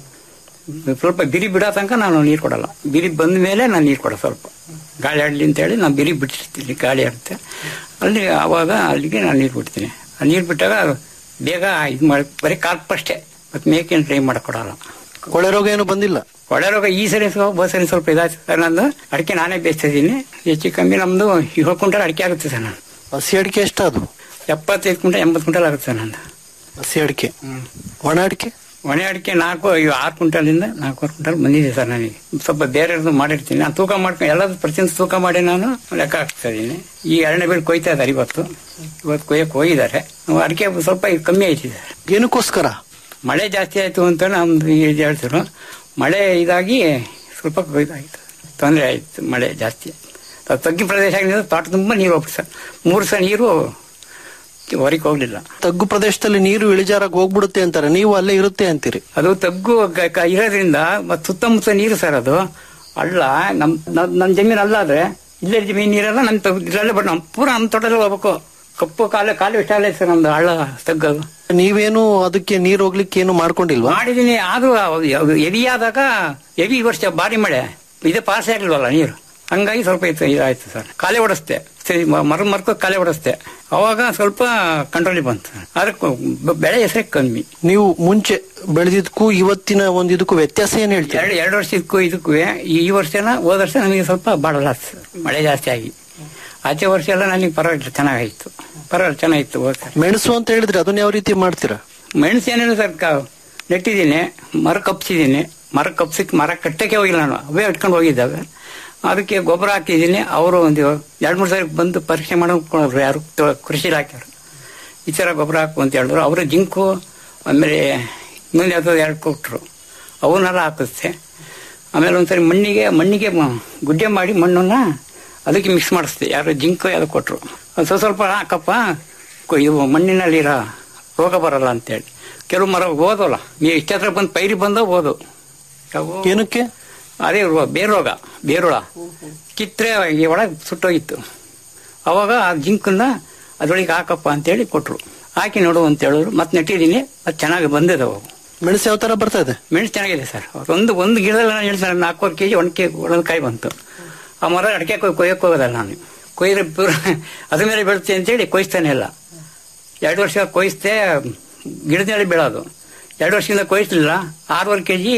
ಸ್ವಲ್ಪ ಬಿರಿ ಬಿಡೋ ತನಕ ನಾನು ನೀರು ಕೊಡಲ್ಲ ಬಿರಿ ಬಂದ ಮೇಲೆ ನಾನು ನೀರು ಕೊಡೋ ಸ್ವಲ್ಪ ಗಾಳಿ ಆಡಲಿ ಅಂತೇಳಿ ನಾನು ಬಿರಿ ಬಿಟ್ಟಿರ್ತೀನಿ ಗಾಳಿ ಆಡುತ್ತೆ ಅಲ್ಲಿ ಆವಾಗ ಅಲ್ಲಿಗೆ ನಾನು ನೀರು ಬಿಡ್ತೀನಿ ಆ ನೀರು ಬಿಟ್ಟಾಗ ಬೇಗ ಇದು ಮಾಡಿ ಬರೀ ಕಾರ್ಪ್ ಅಷ್ಟೇ ಮತ್ತೆ ಮೇಕೇನು ಟ್ರೈ ಮಾಡಕೊಡಲ್ಲ ಕೊಳೆ ರೋಗ ಏನು ಬಂದಿಲ್ಲ ಕೊಳೆ ರೋಗ ಈ ಸರಿ ಸ್ವಲ್ಪ ಹೋದ ಸರಿ ಸ್ವಲ್ಪ ಇದಾಯ್ತು ಸರ್ ನಂದು ಅಡಿಕೆ ನಾನೇ ಬೇಯಿಸ್ತಿದ್ದೀನಿ ಹೆಚ್ಚು ಕಮ್ಮಿ ನಮ್ದು ಏಳು ಕ್ವಿಂಟಲ್ ಅಡಿಕೆ ಆಗುತ್ತೆ ಸರ್ ನಾನು ಹಸಿ ಅಡಿಕೆ ಎಷ್ಟದು ಎಪ್ಪತ್ತೈದು ಕ್ವಿಂಟಲ್ ಎಂಬತ್ತು ಕ್ವಿಂಟಲ್ ಆಗುತ್ತೆ ಸರ್ ನಂದು ಹಸಿ ಅಡಿಕೆ ಒಣ ಅಡಿಕೆ ಒಣೆ ಅಡಿಕೆ ನಾಲ್ಕು ಇವು ಆರು ಕ್ವಿಂಟಲಿಂದ ನಾಲ್ಕೂವರೆ ಕ್ವಿಂಟಲ್ ಬಂದಿದೆ ಸರ್ ನನಗೆ ಸ್ವಲ್ಪ ಬೇರೆಯವ್ರದ್ದು ಮಾಡಿರ್ತೀನಿ ನಾನು ತೂಕ ಮಾಡ್ಕೊಂಡು ಎಲ್ಲದೂ ಪ್ರತಿಯೊಂದು ತೂಕ ಮಾಡಿ ನಾನು ಲೆಕ್ಕ ಹಾಕ್ತಾ ಇದ್ದೀನಿ ಈ ಎರಡನೇ ಬೆಳೆ ಕೊಯ್ತಾ ಇದ್ದಾರೆ ಇವತ್ತು ಇವತ್ತು ಕೊಯ್ಯಕ್ಕೆ ಹೋಗಿದ್ದಾರೆ ಅಡಿಕೆ ಸ್ವಲ್ಪ ಈಗ ಕಮ್ಮಿ ಆಯ್ತು ಸರ್ ಏನಕ್ಕೋಸ್ಕರ ಮಳೆ ಜಾಸ್ತಿ ಆಯ್ತು ಅಂತ ನಮ್ದು ಇದು ಹೇಳ್ತಿರು ಮಳೆ ಇದಾಗಿ ಸ್ವಲ್ಪ ಇದಾಗಿತ್ತು ತೊಂದರೆ ಆಯ್ತು ಮಳೆ ಜಾಸ್ತಿ ಆಯ್ತು ತಗ್ಗಿ ಪ್ರದೇಶ ಆಗಿದ್ರೆ ತೋಟ ತುಂಬ ನೀರು ಹೋಗ್ಬಿಟ್ಟು ಸರ್ ಮೂರು ಸಲ ನೀರು ಹೊರಗೆ ಹೋಗ್ಲಿಲ್ಲ ತಗ್ಗು ಪ್ರದೇಶದಲ್ಲಿ ನೀರು ಇಳಿಜಾರಾಗಿ ಹೋಗ್ಬಿಡುತ್ತೆ ಅಂತಾರೆ ನೀವು ಅಲ್ಲೇ ಇರುತ್ತೆ ಅಂತೀರಿ ಅದು ತಗ್ಗು ಗ- ಗ- ಇರೋದ್ರಿಂದ ಮತ್ತೆ ಸುತ್ತಮುತ್ತ ನೀರು ಸರ್ ಅದು ಹಳ್ಳ ನಮ್ ನಮ್- ನಮ್ ಜಮೀನು ಅಲ್ಲ ಆದ್ರೆ ಇಲ್ಲೇ ಜಮೀನು ನೀರೆಲ್ಲ ನಮ್ ತಗ್- ಇದ್ರಲ್ಲೇ ಬಟ್ ನಮ್ ಪೂರ ನಮ್ ತೋಟದಲ್ಲಿ ಹೋಗ್ಬೇಕು ಕಪ್ಪು ಕಾಲ ಕಾಲು ಇಷ್ಟ ಅಲ್ಲ ಸರ್ ನಮ್ದು ಹಳ್ಳ ತಗ್ಗದು ನೀವೇನು ಅದಕ್ಕೆ ನೀರ್ ಹೋಗ್ಲಿಕ್ಕೆ ಏನು ಮಾಡ್ಕೊಂಡಿಲ್ವಾ ಮಾಡಿದೀನಿ ಆದ್ರೂ ಅದು ಹೆವಿ ಆದಾಗ ಹೆವಿ ಈ ವರ್ಷ ಭಾರಿ ಮಳೆ ಇದೇ ಪಾಸ್ ಆಗಿಲ್ವಲ್ಲ ನೀರು ಹಂಗಾಗಿ ಸ್ವಲ್ಪ ಇತ್ತು ಇದಾಯ್ತು ಸರ್ ಕಾಲೆ ಹೊಡೆಸ್ತೆ ಸರಿ ಮ- ಮರ ಮರ್ಕೋ ಕಾಲೆ ಹೊಡೆಸ್ತೆ ಅವಾಗ ಸ್ವಲ್ಪ ಕಂಟ್ರೋಲಿಗೆ ಬಂತು ಅದಕ್ಕೆ ಬ- ಬೆಳೆ ಹೆಸರೇ ಕಮ್ಮಿ ನೀವು ಮುಂಚೆ ಬೆಳೆದಿದ್ದಕ್ಕೂ ಇವತ್ತಿನ ಒಂದು ಇದಕ್ಕೂ ವ್ಯತ್ಯಾಸ ಏನ್ ಹೇಳ್ತೀರಾ ಎರಡು ಎರಡು ವರ್ಷ ಇದಕ್ಕೂ ಇದಕ್ಕೂ ಈ ಈ ವರ್ಷನ ಹೋದ ವರ್ಷ ನನಗೆ ಸ್ವಲ್ಪ ಬಾಳ ಲಾಸ್ ಮಳೆ ಜಾಸ್ತಿ ಆಗಿ ಆಚೆ ವರ್ಷ ಎಲ್ಲ ನನಗೆ ಪರವಾಗಿಲ್ಲ ಚೆನ್ನಾಗಾಯ್ತು ಪರವಾಗಿಲ್ಲ ಚೆನ್ನಾಗಿತ್ತು ಹೋದ ವರ್ಷ. ಮೆಣಸು ಅಂತ ಹೇಳಿದ್ರೆ ಅದನ್ನ ಯಾವ ರೀತಿ ಮಾಡ್ತೀರಾ ಮೆಣಸು ಏನಿಲ್ಲ ಸರ್ ಕ- ನೆಟ್ಟಿದ್ದೀನಿ ಮರ ಕಪ್ಸಿದ್ದೀನಿ ಮರ ಕಪ್ಸಕ್ಕೆ ಮರ ಕಟ್ಟಕ್ಕೆ ಹೋಗಿಲ್ಲ ನಾನು ಅವೇ ಇಟ್ಕೊಂಡು ಹೋಗಿದ್ದಾವೆ ಅದಕ್ಕೆ ಗೊಬ್ಬರ ಹಾಕಿದ್ದೀನಿ ಅವರು ಒಂದು ಎರಡು ಮೂರು ಸಾರಿ ಬಂದು ಪರೀಕ್ಷೆ ಮಾಡೋರು ಯಾರು ತ- ಕೃಷಿ ಇಲಾಖೆಯವರು ಈ ಥರ ಗೊಬ್ಬರ ಹಾಕು ಅಂತ ಹೇಳಿದ್ರು ಅವರು ಜಿಂಕು ಆಮೇಲೆ ಇನ್ನೊಂದು ಯಾವುದೋ ಎರಡು ಕೊಟ್ಟರು ಅವನ್ನೆಲ್ಲ ಹಾಕಿಸ್ತೆ ಆಮೇಲೆ ಒಂದ್ಸರಿ ಮಣ್ಣಿಗೆ ಮಣ್ಣಿಗೆ ಮ- ಗುಡ್ಡೆ ಮಾಡಿ ಮಣ್ಣನ್ನ ಅದಕ್ಕೆ ಮಿಕ್ಸ್ ಮಾಡಿಸ್ದೆ ಯಾರು ಜಿಂಕು ಯಾವ್ದು ಕೊಟ್ಟರು ಸ್ವಲ್ಪ ಸ್ವಲ್ಪ ಹಾಕಪ್ಪ ಕು- ಇವು ಮಣ್ಣಿನಲ್ಲಿರೋ ರೋಗ ಬರಲ್ಲ ಅಂತೇಳಿ ಕೆಲವು ಮರ ಓದೋಲ್ಲ ನೀವು ಇಷ್ಟ ಹತ್ರ ಬಂದು ಪೈರಿ ಬಂದ ಓದು ಏನಕ್ಕೆ ಅದೇ ರೋ- ಬೇರೋಗ ಬೇರೋಳ ಕಿತ್ತರೆ ಒಳಗೆ ಸುಟ್ಟೋಗಿತ್ತು ಅವಾಗ ಆ ಜಿಂಕನ್ನ ಅದ್ರೊಳಗೆ ಹಾಕಪ್ಪ ಅಂತೇಳಿ ಕೊಟ್ರು ಹಾಕಿ ನೋಡು ಅಂತ ಹೇಳಿದ್ರು ಮತ್ತೆ ನೆಟ್ಟಿದ್ದೀನಿ ಅದು ಚೆನ್ನಾಗಿ ಬಂದಿದೆ ಅವು ಮೆಣಸು ಯಾವ ತರ ಬರ್ತಾ ಇದೆ ಮೆಣಸು ಚೆನ್ನಾಗಿದೆ ಸರ್ ಒಂದು ಒಂದು ಗಿಡದಲ್ಲಿ ನಾನು ಹೇಳ್ತಾರೆ ನಾಲ್ಕೂವರೆ ಕೆಜಿ ಒಣಕೆ ಒಣಕಾಯಿ ಬಂತು ಆ ಮರ ಅಡಿಕೆ ಕೊಯ್ ಕೊಯ್ಯಕ್ಕೆ ಹೋಗೋದಲ್ಲ ನಾನು ಕೊಯ್ದ್ರೆ ಪೂರ ಅದ್ರ ಮೇಲೆ ಬೀಳುತ್ತೆ ಅಂತೇಳಿ ಕೊಯ್ಸ್ತಾನೆ ಇಲ್ಲ ಎರಡು ವರ್ಷ ಕೊಯ್ಸ್ತೆ ಗಿಡದ ಮೇಲೆ ಬೀಳೋದು ಎರಡು ವರ್ಷದಿಂದ ಕೊಯ್ಸಲಿಲ್ಲ ಆರೂವರೆ ಕೆ ಜಿ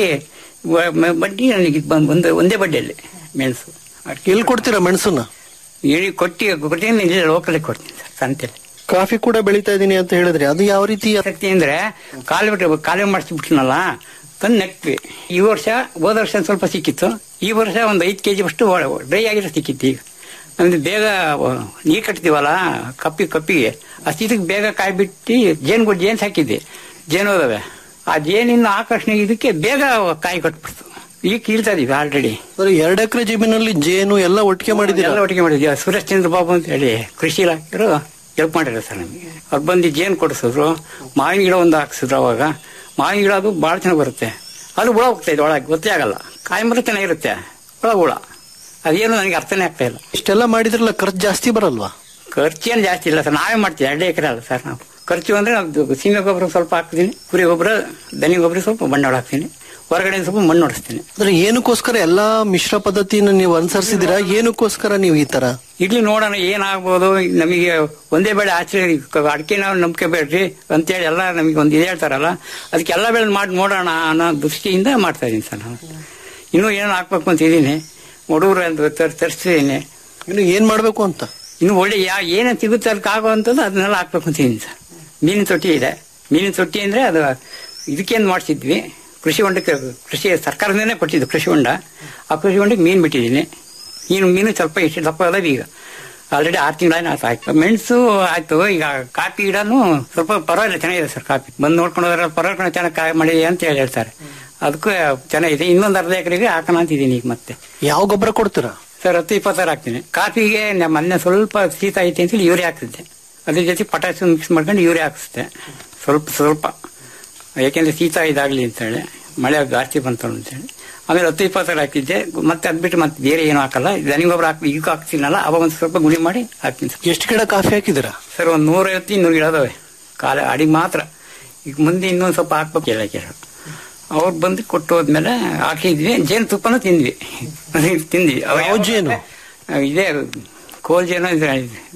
ಬಡ್ಡಿ ನನಗೆ ಬಂದ್- ಒಂದು ಒಂದೇ ಬಡ್ಡಿಯಲ್ಲಿ ಮೆಣಸು ಎಲ್ಲಿ ಕೊಡ್ತೀರಾ ಮೆಣಸನ್ನ ಹೇಳಿ ಕೊಟ್ಟಿ ಕೊಡ್ತೀನಿ ಇಲ್ಲಿ ಲೋಕಲ್ ಕೊಡ್ತೀನಿ ಸರ್ ಸಂತೆಲಿ ಕಾಫಿ ಕೂಡ ಬೆಳಿತಾ ಇದೀನಿ ಅಂತ ಹೇಳಿದ್ರಿ ಅದು ಯಾವ ರೀತಿ ಶಕ್ತಿ ಅಂದ್ರೆ ಕಾಲು ಬಿಟ್ಟು ಕಾಲು ಮಾಡಿಸ್ಬಿಟ್ನಲ್ಲ ತಂದು ನೆಕ್ಟ್ವಿ ಈ ವರ್ಷ ಹೋದ ವರ್ಷ ಒಂದ್ ಸ್ವಲ್ಪ ಸಿಕ್ಕಿತ್ತು ಈ ವರ್ಷ ಒಂದು ಐದು ಕೆಜಿ ಅಷ್ಟು ಡ್ರೈ ಆಗಿರೋ ಸಿಕ್ಕಿತ್ತು ಈಗ ನಮ್ದು ಬೇಗ ನೀರು ಕಟ್ತೀವಲ್ಲ ಕಪ್ಪಿ ಕಪ್ಪಿಗೆ ಅಷ್ಟಿದಕ್ಕೆ ಬೇಗ ಕಾಯಿ ಬಿಟ್ಟು ಜೇನು ಜೇನು ಸಾಕಿದ್ದೆ ಜೇನು ಹೋದವೆ ಆ ಜೇನಿನ ಆಕರ್ಷಣೆ ಇದಕ್ಕೆ ಬೇಗ ಕಾಯಿ ಕಟ್ಬಿಡ್ತು ಈಗ ಕೀಳ್ತಾ ಇದೀವಿ ಆಲ್ರೆಡಿ ಎರಡು ಎಕರೆ ಜಮೀನಲ್ಲಿ ಜೇನು ಎಲ್ಲ ಒಟ್ಟಿಗೆ ಮಾಡಿದ್ದೀರಾ ಎಲ್ಲ ಒಟ್ಟಿಗೆ ಮಾಡಿದ್ವಿ ಸುರೇಶ್ ಚಂದ್ರ ಬಾಬು ಅಂತ ಹೇಳಿ ಕೃಷಿ ಇಲಾಖೆಯವರು ಹೆಲ್ಪ್ ಮಾಡಿದ್ರು ಸರ್ ನಮಗೆ ಅವ್ರು ಬಂದು ಜೇನು ಕೊಡಿಸಿದ್ರು ಮಾವಿನ ಗಿಡ ಒಂದು ಹಾಕ್ಸಿದ್ರು ಅವಾಗ ಮಾವಿನ ಗಿಡ ಅದು ಭಾಳ ಚೆನ್ನಾಗಿ ಬರುತ್ತೆ ಅದು ಹುಳ ಹೋಗ್ತಾ ಇದೆ ಒಳಗೆ ಗೊತ್ತೇ ಆಗಲ್ಲ ಕಾಯಿ ಮರ ಚೆನ್ನಾಗಿರುತ್ತೆ ಒಳ ಹುಳ ಅದೇನು ನನಗೆ ಅರ್ಥನೇ ಆಗ್ತಾ ಇಲ್ಲ ಇಷ್ಟೆಲ್ಲ ಮಾಡಿದ್ರಲ್ಲ ಖರ್ಚು ಜಾಸ್ತಿ ಬರಲ್ವಾ ಖರ್ಚೇನು ಜಾಸ್ತಿ ಇಲ್ಲ ಸರ್ ನಾವೇ ಮಾಡ್ತೀವಿ ಎರಡೇ ಎಕರೆ ಅಲ್ಲ ಸರ್ ನಾವು ಖರ್ಚು ಅಂದ್ರೆ ನಾವು ಸೀಮೆ ಗೊಬ್ಬರ ಸ್ವಲ್ಪ ಹಾಕ್ತೀನಿ ಕುರಿ ಗೊಬ್ಬರ ದನಿ ಗೊಬ್ಬರ ಸ್ವಲ್ಪ ಬಂಡವಾಳ ಹಾಕ್ತೀನಿ ಹೊರಗಡೆ ಸ್ವಲ್ಪ ಮಣ್ಣು ಹೊಡಿಸ್ತೀನಿ ಅಂದ್ರೆ ಏನಕ್ಕೋಸ್ಕರ ಎಲ್ಲಾ ಮಿಶ್ರ ಪದ್ಧತಿನ ನೀವು ಅನುಸರಿಸಿದಿರಾ ಏನಕ್ಕೋಸ್ಕರ ನೀವು ಈ ತರ ಇಡ್ಲಿ ನೋಡೋಣ ಏನಾಗ್ಬೋದು ನಮಗೆ ಒಂದೇ ಬೆಳೆ ಆಚೆ ಅಡಿಕೆ ನಾವು ನಂಬಿಕೆ ಬೇಡ್ರಿ ಅಂತೇಳಿ ಎಲ್ಲ ನಮಗೆ ಒಂದು ಇದು ಹೇಳ್ತಾರಲ್ಲ ಅದಕ್ಕೆ ಎಲ್ಲ ಬೆಳೆ ಮಾಡಿ ನೋಡೋಣ ಅನ್ನೋ ದೃಷ್ಟಿಯಿಂದ ಮಾಡ್ತಾ ಇದೀನಿ ಸರ್ ನಾನು ಇನ್ನೂ ಏನೋ ಹಾಕ್ಬೇಕು ಅಂತ ಇದೀನಿ ಹುಡುಗರು ಅಂತ ತರಿಸ್ತಿದ್ದೀನಿ ಇನ್ನು ಏನ್ ಮಾಡ್ಬೇಕು ಅಂತ ಇನ್ನು ಒಳ್ಳೆ ಯಾ ಏನೇನು ಸಿಗುತ್ತೆ ಅದಕ್ಕೆ ಆಗುವಂಥದ್ದು ಅದನ್ನೆಲ್ಲ ಹಾಕ್ಬೇಕು ಅಂತ ಇದೀನಿ ಸರ್ ಮೀನಿನ ತೊಟ್ಟಿ ಇದೆ ಮೀನಿನ ತೊಟ್ಟಿ ಅಂದ್ರೆ ಅದು ಇದಕ್ಕೇನು ಮಾಡಿಸಿದ್ವಿ ಕೃಷಿ ಹೊಂಡಕ್ಕೆ ಕೃಷಿ ಸರ್ಕಾರದಿಂದನೇ ಕೊಟ್ಟಿದ್ದು ಕೃಷಿ ಹೊಂಡ ಆ ಕೃಷಿ ಹೊಂಡಕ್ಕೆ ಮೀನು ಬಿಟ್ಟಿದ್ದೀನಿ ಮೀನು ಮೀನು ಸ್ವಲ್ಪ ಇಷ್ಟು ದಪ್ಪ ಅದಾವ ಈಗ ಆಲ್ರೆಡಿ ಆರು ತಿಂಗಳಾಗಿ ಆಯ್ತು ಆಯ್ತು ಮೆಣಸು ಆಯ್ತು ಈಗ ಕಾಫಿ ಗಿಡನು ಸ್ವಲ್ಪ ಪರವಾಗಿಲ್ಲ ಚೆನ್ನಾಗಿದೆ ಸರ್ ಕಾಫಿ ಬಂದು ನೋಡ್ಕೊಂಡು ಹೋದ್ರೆ ಪರವಾಗಿಲ್ಲ ಚೆನ್ನಾಗಿ ಕಾಯಿ ಮಾಡಿದೆ ಅಂತ ಹೇಳಿ ಹೇಳ್ತಾರೆ ಅದಕ್ಕೂ ಚೆನ್ನಾಗಿದೆ ಇನ್ನೊಂದು ಅರ್ಧ ಎಕರೆಗೆ ಹಾಕೋಣ ಅಂತಿದ್ದೀನಿ ಈಗ ಮತ್ತೆ ಯಾವ ಗೊಬ್ಬರ ಕೊಡ್ತೀರಾ ಸರ್ ಹತ್ತು ಇಪ್ಪತ್ತಾರು ಹಾಕ್ತೀನಿ ಕಾಫಿಗೆ ನಮ್ಮ ಮೊನ್ನೆ ಸ್ವಲ್ಪ ಶೀತ ಐತೆ ಅಂತೇಳಿ ಯೂರಿಯಾ ಹಾಕ್ತಿದ್ದೆ ಅದ್ರ ಜೊತೆ ಪೊಟ್ಯಾಸಿಯಂ ಮಿಕ್ಸ್ ಮಾಡ್ಕೊಂಡು ಯೂರಿಯಾ ಹಾಕಿಸ್ದೆ ಸ್ವಲ್ಪ ಸ್ವಲ್ಪ ಯಾಕೆಂದ್ರೆ ಶೀತ ಇದಾಗ್ಲಿ ಅಂತೇಳಿ ಮಳೆ ಜಾಸ್ತಿ ಬಂತು ಅಂತೇಳಿ ಆಮೇಲೆ ಹತ್ತು ಇಪ್ಪತ್ತಾರು ಹಾಕಿದ್ದೆ ಮತ್ತೆ ಅದ್ಬಿಟ್ಟು ಮತ್ತೆ ಬೇರೆ ಏನು ಹಾಕಲ್ಲ ದನಿ ಗೊಬ್ಬರ ಹಾಕಿ ಈಗ ಹಾಕ್ತೀನಲ್ಲ ಅವಾಗ ಒಂದು ಸ್ವಲ್ಪ ಗುಣಿ ಮಾಡಿ ಹಾಕ್ತೀನಿ ಸರ್ ಎಷ್ಟು ಗಿಡ ಕಾಫಿ ಹಾಕಿದಿರಾ ಸರ್ ಒಂದು ನೂರೈವತ್ತು ಇನ್ನೂರು ಗಿಡ ಅದಾವೆ ಕಾಲ ಅಡಿಗೆ ಮಾತ್ರ ಈಗ ಮುಂದೆ ಇನ್ನೊಂದು ಸ್ವಲ್ಪ ಹಾಕ್ಬೇಕು ಎಲ್ಲ ಕೆಲಸ ಅವ್ರು ಬಂದು ಕೊಟ್ಟು ಹೋದ್ಮೇಲೆ ಹಾಕಿದ್ವಿ ಜೇನು ತುಪ್ಪನೂ ತಿಂದ್ವಿ ತಿಂದ್ವಿ ಅವು ಯಾವ ಜೇನು? ಅಹ್ ಇದೇ ಕೋಲ್ ಜೇನು ಇದೆ,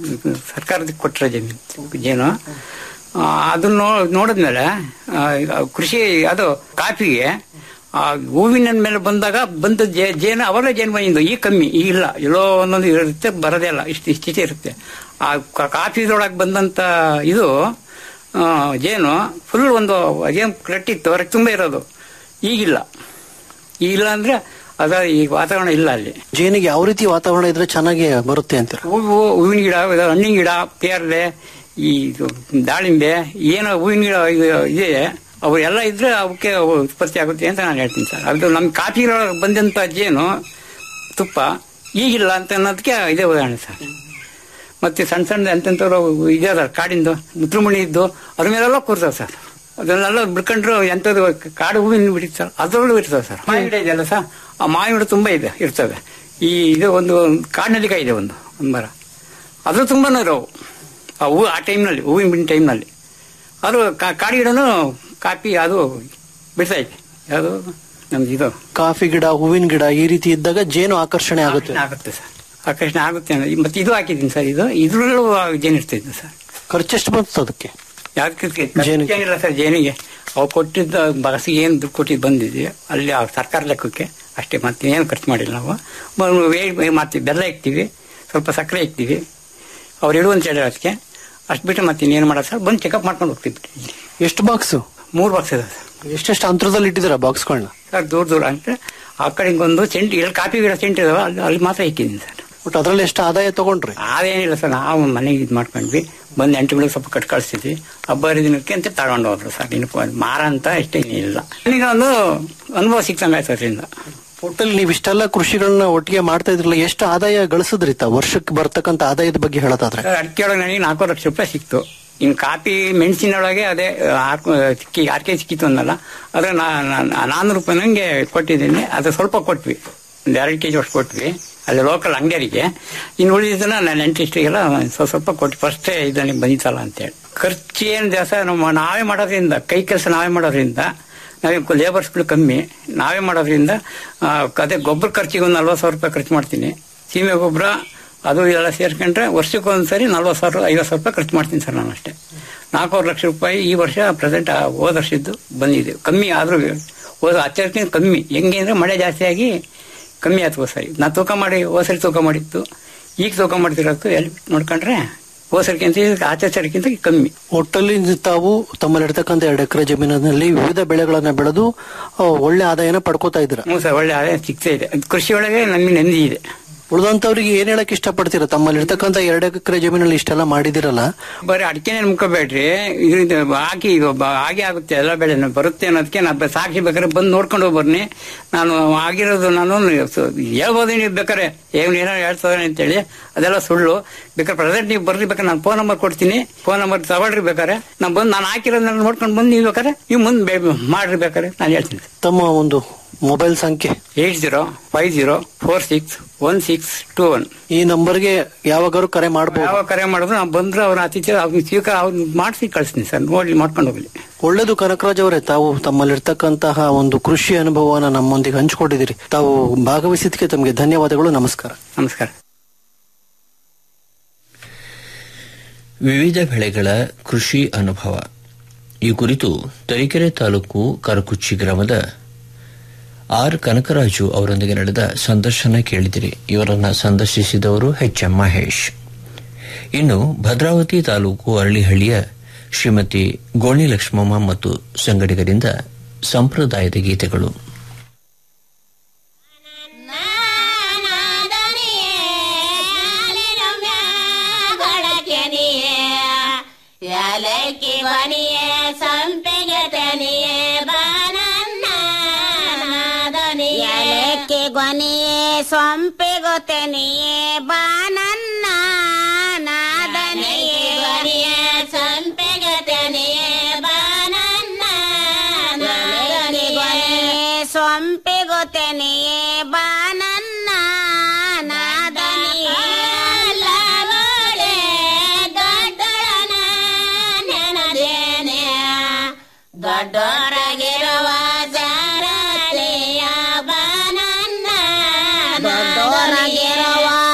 ಸರ್ಕಾರದ ಕೊಟ್ಟರೆ ಜೇನು ಜೇನು ಆ, ಅದನ್ನ ನೋ- ನೋಡಿದ್ಮೇಲೆ ಆ, ಈಗ ಕೃಷಿ ಅದು ಕಾಫಿಗೆ ಆ ಹೂವಿನ ಮೇಲೆ ಬಂದಾಗ ಬಂದ ಜೇ- ಜೇನು ಅವಾಗಲೇ ಜೇನು ಬಂದಿದ್ದು ಈಗ ಕಮ್ಮಿ ಈಗ ಇಲ್ಲ ಎಲ್ಲೋ ಒಂದೊಂದು ಇರುತ್ತೆ ಬರೋದೇ ಇಲ್ಲ ಇಷ್ಟು ಇಷ್ಟಿಷ್ಟೇ ಇರುತ್ತೆ ಆ ಕ- ಕಾಫಿದೊಳಗೆ ಬಂದಂತ ಇದು ಆ, ಜೇನು ಫುಲ್ ಒಂದು ಅದೇನು ಕಟ್ಟಿತ್ತು ಹೊರಗೆ ತುಂಬ ಇರೋದು ಈಗಿಲ್ಲ ಈಗಿಲ್ಲ ಅಂದ್ರೆ ಅದ ಈಗ ವಾತಾವರಣ ಇಲ್ಲ ಅಲ್ಲಿ ಜೇನಿಗೆ ಯಾವ ರೀತಿ ವಾತಾವರಣ ಇದ್ರೆ ಚೆನ್ನಾಗಿ ಬರುತ್ತೆ ಅಂತೀರಾ ಹೂವು ಹೂವಿನ ಗಿಡ ಇದು ಹಣ್ಣಿನ ಗಿಡ ಪೇರ್ಲೆ ಈ ಇದು ದಾಳಿಂಬೆ ಏನೋ ಹೂವಿನ ಗಿಡ ಇದು ಇದೆ ಅವು ಎಲ್ಲ ಇದ್ರೆ ಅವಕ್ಕೆ ಅವು ಉತ್ಪತ್ತಿ ಆಗುತ್ತೆ ಅಂತ ನಾನು ಹೇಳ್ತೀನಿ ಸರ್ ಅದು ನಮ್ಮ ಕಾಫಿ ಬಂದಂತ ಜೇನು ತುಪ್ಪ ಈಗಿಲ್ಲ ಅಂತ ಅನ್ನೋದಕ್ಕೆ ಇದೇ ಉದಾಹರಣೆ ಸರ್ ಮತ್ತೆ ಸಣ್ಣ ಸಣ್ಣ ಎಂತೆಂಥವ್ರು ಇದೆ ಕಾಡಿಂದು ಮುತ್ರುಮಣಿ ಇದ್ದು ಅದ್ರ ಮೇಲೆಲ್ಲ ಕೂರ್ತಾವೆ ಸರ್ ಅದನ್ನೆಲ್ಲ ಬಿಡ್ಕೊಂಡ್ರು ಎಂಥದ್ದು ಕಾಡು ಹೂವಿನ ಬಿಡಿತ್ತು ಸರ್ ಅದರಲ್ಲೂ ಇರ್ತವೆ ಸರ್ ಮಾವಿನ ಗಿಡ ಇದೆಯಲ್ಲ ಸರ್ ಆ ಮಾವಿನ ಗಿಡ ತುಂಬ ಇದೆ ಇರ್ತವೆ ಈ ಇದು ಒಂದು ಕಾಡಿನಲ್ಲಿಕಾಯಿ ಇದೆ ಒಂದು ಒಂದು ಮರ ಅದು ತುಂಬಾನೇ ಇರೋವು ಆ ಹೂವು ಆ ಟೈಮ್ನಲ್ಲಿ ಹೂವಿನ ಬಿಡಿನ ಟೈಮ್ನಲ್ಲಿ ಅದು ಕಾ- ಕಾಡು ಗಿಡನು ಕಾಪಿ ಅದು ಬಿಡ್ತಾ ಇದೆ ಯಾವುದು ನಮ್ದು ಇದು ಕಾಫಿ ಗಿಡ ಹೂವಿನ ಗಿಡ ಈ ರೀತಿ ಇದ್ದಾಗ ಜೇನು ಆಕರ್ಷಣೆ ಆಗುತ್ತೆ ಆಗುತ್ತೆ ಸರ್ ಆಕರ್ಷಣೆ ಆಗುತ್ತೆ ಅನ್ನೋದು. ಮತ್ತೆ ಇದು ಹಾಕಿದ್ದೀನಿ ಸರ್ ಇದು ಇದ್ರಲ್ಲೂ ಜೇನು ಇರ್ತಿದ್ದು ಸರ್ ಖರ್ಚೆಷ್ಟು ಬಂತು ಅದಕ್ಕೆ ಯಾಕೆ ಏನಿಲ್ಲ ಸರ್ ಜೇನಿಗೆ ಅವು ಕೊಟ್ಟಿದ್ದ ಬಗಸಿಗೆ ಏನು ದುಡ್ಡು ಕೊಟ್ಟಿದ್ದು ಬಂದಿದೆ ಅಲ್ಲಿ ಆ ಸರ್ಕಾರ ಲೆಕ್ಕಕ್ಕೆ ಅಷ್ಟೇ ಮತ್ತೆ ಏನು ಖರ್ಚು ಮಾಡಿಲ್ಲ ನಾವು ಮ- ವೇ- ಮತ್ತೆ ಬೆಲ್ಲ ಇಕ್ತೀವಿ ಸ್ವಲ್ಪ ಸಕ್ಕರೆ ಇಕ್ತೀವಿ ಅವ್ರು ಇಡು ಅಂತ ಹೇಳಿ ಅದಕ್ಕೆ ಅಷ್ಟು ಬಿಟ್ಟು ಮತ್ತೆ ಇನ್ನೇನು ಮಾಡೋದು ಸರ್ ಬಂದು ಚೆಕಪ್ ಮಾಡ್ಕೊಂಡು ಹೋಗ್ತೀವಿ ಎಷ್ಟು ಬಾಕ್ಸ್ ಮೂರು ಬಾಕ್ಸ್ ಇದೆ ಸರ್ ಎಷ್ಟೆಷ್ಟು ಅಂತರದಲ್ಲಿ ಇಟ್ಟಿದ್ದೀರಾ ಬಾಕ್ಸ್ಗಳನ್ನ ಸರ್ ದೂರ ದೂರ ಅಂದ್ರೆ ಆ ಕಡೆಗೊಂದು ಸೆಂಟ್ ಇಲ್ಲಿ ಕಾಫಿ ಗಿಡ ಸೆಂಟ್ ಇದಾವ ಅಲ್ಲಿ ಅಲ್ಲಿ ಮಾತ್ರ ಇಕ್ಕಿದ್ದೀನಿ ಸರ್ ಬಟ್ ಅದ್ರಲ್ಲಿ ಎಷ್ಟು ಆದಾಯ ತಗೊಂಡ್ರಿ ಅದೇನಿಲ್ಲ ಸರ್ ನಾವು ಮನೆಗೆ ಇದು ಮಾಡ್ಕೊಂಡ್ವಿ ಬಂದು ಎಂಟುಗಳಿಗೆ ಸ್ವಲ್ಪ ಕಟ್ ಕಳಿಸ್ತಿದ್ವಿ ಹಬ್ಬ ಹರಿದಿನಕ್ಕೆ ಅಂತ ತಗೊಂಡು ಹೋದ್ರು ಸರ್ ಇನ್ನು ಪ- ಮಾರ ಅಂತ ಇಷ್ಟೇ ಇಲ್ಲ ನನಗೆ ಒಂದು ಅನುಭವ ಸಿಕ್ತಂಗೆ ಆಯ್ತು ಅದರಿಂದ ಒಟ್ಟಲ್ಲಿ ನೀವು ಇಷ್ಟೆಲ್ಲ ಕೃಷಿಗಳನ್ನ ಒಟ್ಟಿಗೆ ಮಾಡ್ತಾ ಇದ್ರಲ್ಲ ಎಷ್ಟು ಆದಾಯ ಗಳಿಸಿದ್ರಿ ತಾ ವರ್ಷಕ್ಕೆ ಬರ್ತಕ್ಕಂತ ಆದಾಯದ ಬಗ್ಗೆ ಹೇಳೋದಾದ್ರೆ ಸರ್ ಅಡಿಕೆ ಒಳಗೆ ನನಗೆ ನಾಲ್ಕು ಲಕ್ಷ ರೂಪಾಯಿ ಸಿಕ್ತು ಇನ್ ಕಾಫಿ ಮೆಣಸಿನೊಳಗೆ ಅದೇ ಹಾಕು ಸಿಕ್ಕಿ ಆರ್ಕೆ ಸಿಕ್ಕಿತ್ತು ಅನ್ನಲ್ಲ ಅದ್ರ ನಾನ್ನೂರು ರೂಪಾಯಿ ನಂಗೆ ಕೊಟ್ಟಿದ್ದೀನಿ ಅದು ಸ್ವಲ್ಪ ಕೊಟ್ವಿ ಒಂದು ಎರಡು ಕೆಜಿ ಅಷ್ಟು ಕೊಟ್ವಿ ಅಲ್ಲಿ ಲೋಕಲ್ ಅಂಗಡಿಯರಿಗೆ ಇನ್ನು ಉಳಿದಿದ್ದನ್ನ ನಾನು ನೆಂಟಿಸ್ಟಿಗೆಲ್ಲ ಸ್ವಲ್ಪ ಸ್ವಲ್ಪ ಕೊಟ್ಟು ಫಸ್ಟೇ ಇದನ್ನ ಬಂದಿತ್ತಲ್ಲ ಅಂತೇಳಿ ಖರ್ಚು ಏನು ಜಾಸ್ತಿ ನಮ್ಮ ನಾವೇ ಮಾಡೋದ್ರಿಂದ ಕೈ ಕೆಲಸ ನಾವೇ ಮಾಡೋದ್ರಿಂದ ನಾವೇ ಲೇಬರ್ಸ್ಗಳು ಕಮ್ಮಿ ನಾವೇ ಮಾಡೋದ್ರಿಂದ ಆ, ಅದೇ ಗೊಬ್ಬರ ಖರ್ಚಿಗೆ ಒಂದು ನಲ್ವತ್ತು ಸಾವಿರ ರೂಪಾಯಿ ಖರ್ಚು ಮಾಡ್ತೀನಿ ಸೀಮೆ ಗೊಬ್ಬರ ಅದು ಇದೆಲ್ಲ ಸೇರ್ಕೊಂಡ್ರೆ ವರ್ಷಕ್ಕೆ ಒಂದ್ಸರಿ ನಲ್ವತ್ತು ಸಾವಿರ ಐವತ್ತು ಸಾವಿರ ರೂಪಾಯಿ ಖರ್ಚು ಮಾಡ್ತೀನಿ ಸರ್ ನಾನು ಅಷ್ಟೇ ನಾಲ್ಕೂವರೆ ಲಕ್ಷ ರೂಪಾಯಿ ಈ ವರ್ಷ ಪ್ರೆಸೆಂಟ್ ಹೋದ ವರ್ಷದ್ದು ಬಂದಿದೆ ಕಮ್ಮಿ ಆದರೂ ಹೋದ ಹಚ್ಚಕ್ಕಿಂತ ಕಮ್ಮಿ ಹೆಂಗೆ ಅಂದ್ರೆ ಮಳೆ ಜಾಸ್ತಿ ಆಗಿ ಕಮ್ಮಿ ಆಯ್ತು ಹೋದ್ ಸರಿ ನಾ ತೂಕ ಮಾಡಿ ಹೋದ ಸರಿ ತೂಕ ಮಾಡಿತ್ತು ಈಗ ತೂಕ ಮಾಡ್ತಿರೋದು ಎಲ್ಲಿ ನೋಡ್ಕೊಂಡ್ರೆ ಹೋದ ಸರಿಗಿಂತ ಆಚೆ ಸರಿಗಿಂತ ಕಮ್ಮಿ ಒಟ್ಟಲ್ಲಿ ತಾವು ತಮ್ಮಲ್ಲಿರ್ತಕ್ಕಂಥ ಎರಡು ಎಕರೆ ಜಮೀನಿನಲ್ಲಿ ವಿವಿಧ ಬೆಳೆಗಳನ್ನ ಬೆಳೆದು ಆ, ಒಳ್ಳೆ ಆದಾಯನ ಪಡ್ಕೋತಾ ಇದ್ದೀರಾ ಹ್ಞೂ ಸರ್ ಒಳ್ಳೆ ಆದಾಯ ಸಿಗ್ತಾ ಇದೆ ಅದು ಕೃಷಿ ಒಳಗೆ ನಮಗೆ ನೆಮ್ಮದಿ ಇದೆ ಉಳಿದಂತವ್ರಿಗೆ ಏನ್ ಹೇಳಕ್ ಇಷ್ಟಪಡ್ತೀರಾ ತಮ್ಮಲ್ಲಿರ್ತಕ್ಕಂಥ ಎರಡು ಎಕರೆ ಜಮೀನಲ್ಲಿ ಇಷ್ಟೆಲ್ಲ ಮಾಡಿದಿರಲ್ಲ ಬರೀ ಅಡಿಕೆನೆ ಮುಖಬೇಡ್ರಿ ಇದರಿಂದ ಹಾಕಿ ಈಗ ಬ- ಹಾಗೆ ಆಗುತ್ತೆ ಎಲ್ಲ ಬೆಳೆ ಬರುತ್ತೆ ಅನ್ನೋದಕ್ಕೆ ನಾ ಬ- ಸಾಕ್ಷಿ ಬೇಕಾದ್ರೆ ಬಂದು ನೋಡ್ಕೊಂಡು ಹೋಗಿ ಬರ್ನಿ ನಾನು ಆಗಿರೋದು ನಾನು ಸ- ಹೇಳ್ಬೋದು ನೀವು ಬೇಕಾರೆ ಏನು ಏನೋ ಹೇಳ್ತಾರೆ ಅಂತೇಳಿ ಅದೆಲ್ಲ ಸುಳ್ಳು ಬೇಕಾದ್ರೆ ಪ್ರೆಸೆಂಟ್ ನೀವು ಬರ್ರಿ ಬೇಕಾದ್ರೆ ನಾನು ಫೋನ್ ನಂಬರ್ ಕೊಡ್ತೀನಿ ಫೋನ್ ನಂಬರ್ ತಗೊಳ್ರಿ ಬೇಕಾರೆ ನಾನು ಬಂದು ನಾನು ಹಾಕಿರೋದನ್ನ ನೋಡ್ಕೊಂಡು ಬಂದು ನೀವು ಬೇಕಾರೆ ನೀವು ಮುಂದೆ ಮಾಡ್ರಿ ಬೇಕಾರೆ ನಾನು ಹೇಳ್ತೀನಿ ತಮ್ಮ ಒಂದು ಮೊಬೈಲ್ ಸಂಖ್ಯೆ eight zero five zero four six one six two one ಈ ನಂಬರ್ಗೆ ಯಾವಾಗಾರು ಕರೆ ಮಾಡಬಹುದು ಯಾವ ಕರೆ ಮಾಡಿದ್ರು ನಾವು ಬಂದ್ರೆ ಅವ್ರ ಅತಿಥಿ ಅವ್ರಿಗೆ ಸ್ವೀಕಾರ ಅವ್ರು ಮಾಡಿಸಿ ಕಳಿಸ್ತೀನಿ ಸರ್ ನೋಡಿ ಮಾಡ್ಕೊಂಡು ಹೋಗ್ಲಿ ಒಳ್ಳೇದು ಕನಕರಾಜ್ ಅವರೇ ತಾವು ತಮ್ಮಲ್ಲಿರ್ತಕ್ಕಂತಹ ಒಂದು ಕೃಷಿ ಅನುಭವನ ನಮ್ಮೊಂದಿಗೆ ಹಂಚಿಕೊಂಡಿದ್ದೀರಿ ತಾವು ಭಾಗವಹಿಸಿದ್ದಕ್ಕೆ ತಮಗೆ ಧನ್ಯವಾದಗಳು ನಮಸ್ಕಾರ ನಮಸ್ಕಾರ ವಿವಿಧ ಬೆಳೆಗಳ ಕೃಷಿ ಅನುಭವ ಈ ಕುರಿತು ತರೀಕೆರೆ ತಾಲೂಕು ಕರಕುಚ್ಚಿ ಗ್ರಾಮದ ಆರ್ ಕನಕರಾಜು ಅವರೊಂದಿಗೆ ನಡೆದ ಸಂದರ್ಶನ ಕೇಳಿದಿರಿ ಇವರನ್ನ ಸಂದರ್ಶಿಸಿದವರು ಎಚ್ ಎಂ ಮಹೇಶ್ ಇನ್ನು ಭದ್ರಾವತಿ ತಾಲೂಕು ಅರಳಿಹಳ್ಳಿಯ ಶ್ರೀಮತಿ ಗೋಣಿ ಲಕ್ಷ್ಮಮ್ಮ ಮತ್ತು ಸಂಗಡಿಗರಿಂದ ಸಂಪ್ರದಾಯದ ಗೀತೆಗಳು ಯಾಲಕ್ಕಿ ಬನಿಯೇ ಸಂಪಿಗೆ ತೆನಿಯೇ ಬಾನನ್ನ ಯಾಲಕ್ಕಿ ಗೊನಿಯೇ ಸೊಂಪಿಗು ತೆನಿಯೇ ಬಾನನ್ನ ನಾದನಿಯೇ ಗೊನಿಯೇ ಸಂಪಿಗೆ ತೆನಿಯೇ ಬಾನನ್ನ ನಾದನಿಯೇ ಸೊಂಪಿಗು ತೆನಿಯೇ ಬಾನನ್ನ ನಾದನಿಯೇ ಲಾಗೋಳೆ ದೊಡ್ಡಳನ ನೆನದೇನೆ ದೊಡ್ಡೋರಾಗಿರುವ ಜಾರತೆಯ ಬಾನನ್ನ ದೊಡ್ಡೋರಾಗಿರುವ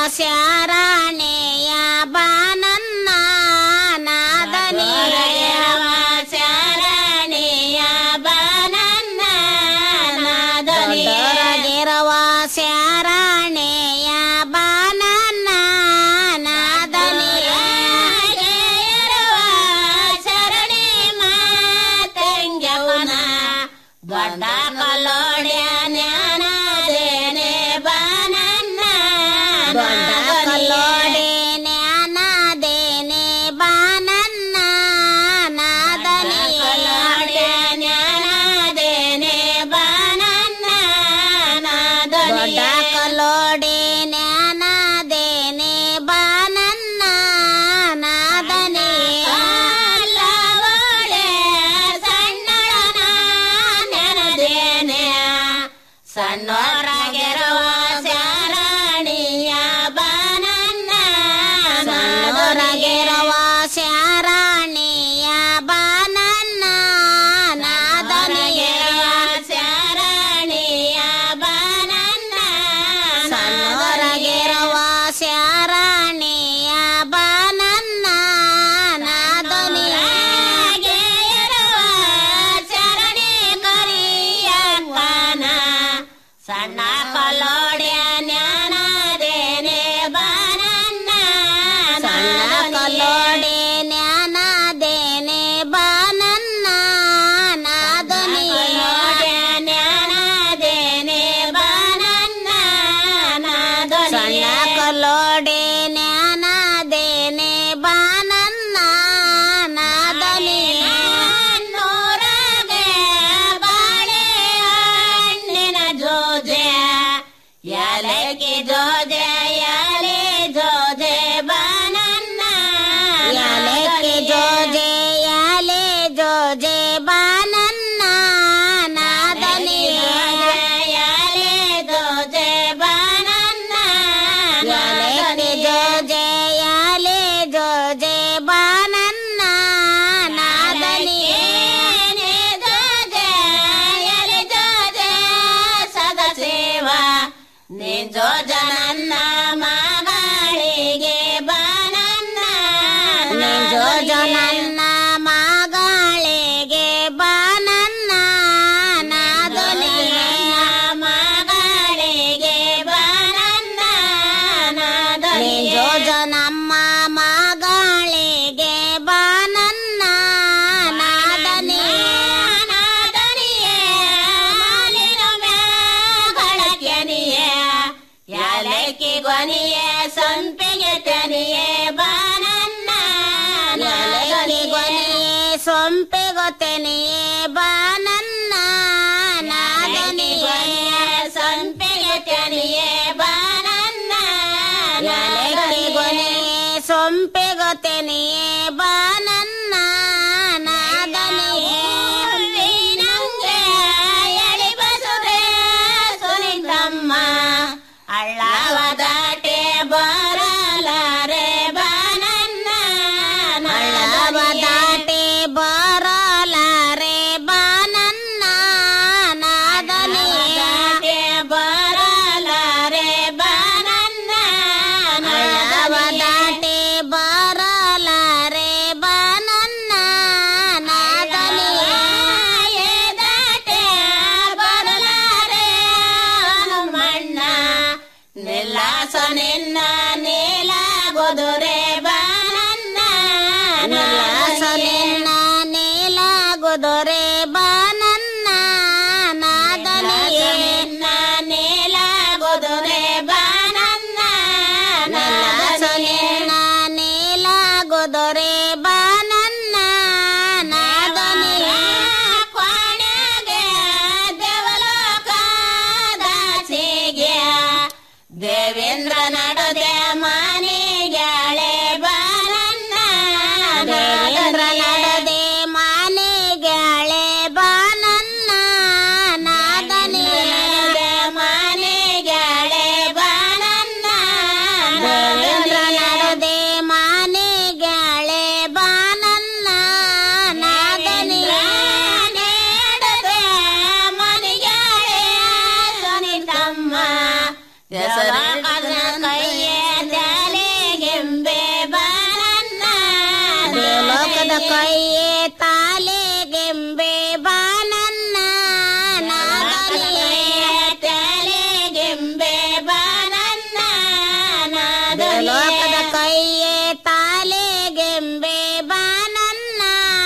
ಜೋಜನನ್ನ ಮಗಳಿಗೆ ಬಾನನ್ನ ಜೋಜನನ್ನ ಮಗಳಿಗೆ ಬಾನನ್ನ ನಾದನಿಯ ಮಗಳಿಗೆ ಬಾನನ್ನ ಜೋಜನಮ್ಮ ಮಗಳಿಗೆ ಬಾನನ್ನ ನಾದನಿಯ ನಾದನಿಯ ಮಾಲಿನ ಮ್ಯಾಗಳಕ್ಯನಿಯ ಯಾಲಕ್ಕಿ ಗೊನಿಯ ಸಂಪಿಗೆ ತೆನಿಯೇ ಬಾನನ್ನ ಯಾಲಕ್ಕಿ ಗೊನಿಯೇ ಸೊಂಪಿಗೆ ತೆನಿಯೇ ಬಾನನ್ನ ನಾದನಿಯ ಸಂಪಿಗೆ ತೆನಿಯೇ ಬಾನನ್ನ ಯಾಲಕ್ಕಿ ಗೊನಿಯೇ ಸೊಂಪಿಗೆ ತೆನಿಯೇ ಬಾನನ್ನ ನಾದನಿಯೇ ನಂಗೆ ಎಳಿ ಬಸುರೆ ಸುನಿತಮ್ಮ ಅಳ್ಳವ ದಾಟೆ ಬರಲಾರೆ ಬಾನನ್ನ ಅಳ್ಳವ ದಾಟೆ ಬರಲಾರೆ ಬಾನನ್ನ ನಾದನಿಯ ದಾಟೆ ಬರಲಾರೆ ಬಾನನ್ನ ಅಳ್ಳವ ದಾಟೆ ಬರಲಾರೆ ಬಾನನ್ನ ನಾದನಿಯ ದಾಟೆ ಬರಲಾರೆ ಹನುಮಣ್ಣ ನಿಲ್ಲಾಸ ನಿನ್ನ ನೀಲಾಗುದುರೆ ಬಾನನ್ನ ನಿಲ್ಲಾಸ ನಿನ್ನ ನೀಲಾಗುದುರೆ ಬಾನನ್ನ ನಾದನಿಯ ನಿನ್ನ ನೀಲಾಗುದುರೆ ಬಾನನ್ನ ನಿಲ್ಲಾಸ ನಿನ್ನ ನೀಲಾಗುದುರೆ ಬಾನನ್ನ ನಾದನಿಯ ಕ್ವಾಣ್ಯಾಗೆ ದೇವಲೋಕದಾಚೆಗೆ ದೇವೇಂದ್ರ ನಡುದೆ ಮನೆಗಾಳೆ ಬಾನನ್ನ ದೇವೇಂದ್ರ ನಡುದೆ ಮನೆಗಾಳೆ ಬಾನನ್ನ ನಾದನಿಯ ಮನೆಗಾಳೆ ಬಾನನ್ನ ದೇವೇಂದ್ರ ನಡುದೆ ಮನೆಗಾಳೆ ಬಾನನ್ನ ನಾದನಿಯ ನಡುದೆ ಮನೆಗಾಳೆ ಸುನಿತಮ್ಮ ದಸರಾಕನ ಕೈಯೇ ತಾಲೆಗೆಂಬೆ ಬಾನನ್ನ ಲೋಕದ ಕೈಯೇ ತಾಲೆಗೆಂಬೆ ಬಾನನ್ನ ನಾದನಿಯ ತಾಲೆಗೆಂಬೆ ಬಾನನ್ನ ಲೋಕದ ಕೈಯೇ ತಾಲೆಗೆಂಬೆ ಬಾನನ್ನ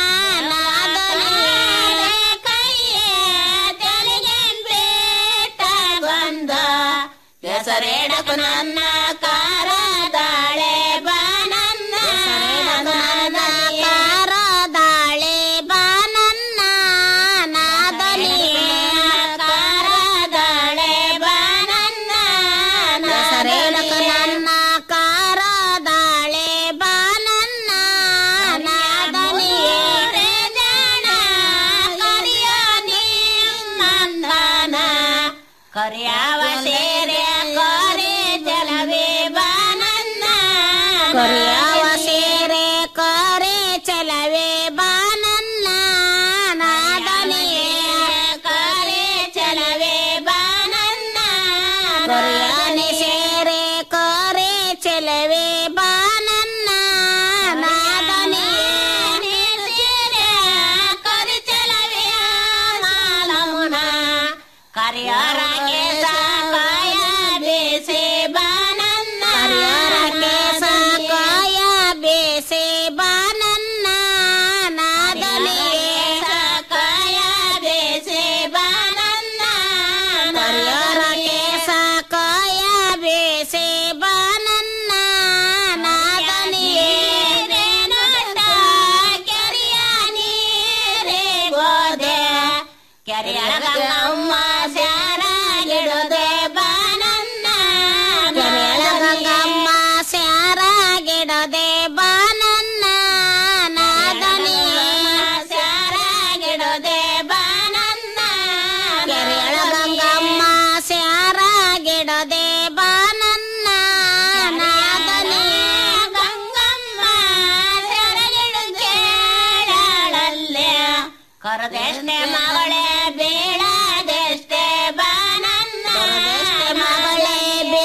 ನಾದನಿಯ ಕೈಯೇ ತಾಲೆಗೆಂಬೆ ತಗೊಂಡ ಹೆಸರೇಡಕು ನನ್ನ ಕಾರದಾಳೆ ಬಾನನ್ನ ನನ್ನ ಕಾರದಾಳೆ ಬಾನನ್ನ ನಾದನಿಯ ಕಾರದಾಳೆ ಬಾನನ್ನ ಹೆಸರೇಡಕು ನನ್ನ ಕಾರದಾಳೆ ಬಾನನ್ನ ನಾದನಿಯ ಜನ ಕರಿಯ ನಿಮ್ಮಂದನ ಕರಿಯಾವ ಸೇರೆ ಕರೆ ಚಲವೇ ಬಾನನ್ನ ಕರಿಯಾವ ಸೇರೆ ಕರೆ ಚಲವೇ ಬಾನನ್ನ ನಾದನಿಯೇ ಕರೆ ಚಲವೇ ಬಾನನ್ನ ಕರಿಯಾನಿ ಸೇರೆ ಕರೆ ಚಲವೇ ಬಾನನ್ನ ನಾದನಿಯೇ ಸೇರೆ ಕರೆ ಚಲವೇ ಮಾಲಮುನ ಕರಿಯರಕ್ಕೆ ಸಾಕಾಯ ಬೇಸೆ ಬಾನನ್ನ ಕರಿಯರಕ್ಕೆ ಸಾಕಾಯ ಬೇಸೆ ಬಾನನ್ನ ನಾದನಿಯೇ ಸಾಕಾಯ ಬೇಸೆ ಬಾನನ್ನ ಕರಿಯರಕ್ಕೆ ಸಾಕಾಯ ಬೇಸೆ ಬಾನನ್ನ ನಾದನಿಯೇ ರೇಣುಟ ಕೆರಿಯ ನೀರೇ ಗೋದೆ ಕೆರೆಯಳಗಮ್ಮ ಸ್ಯಾರಾಗಿಡದೆ ಬಾನನ್ನ ಕೆರೆಯಳಗಮ್ಮ ಸ್ಯಾರಾಗಿಡದೆ ಬಾನನ್ನ ನಾದನಿಯ ಸ್ಯಾರಾಗಿಡದೆ ಬಾನನ್ನ ಕೆರೆಯಳಗಮ್ಮ ಸ್ಯಾರಾಗಿಡದೆ ಬಾನನ್ನ ನಾದನಿಯ ಗಂಗಮ್ಮ ಸ್ಯಾರಗಿಡದೆ ಕರದೆಷ್ಟೆ ಮಗಳೇ ಬೇಡದೆಷ್ಟೆ ಬಾನನ್ನ ಮಗಳೇ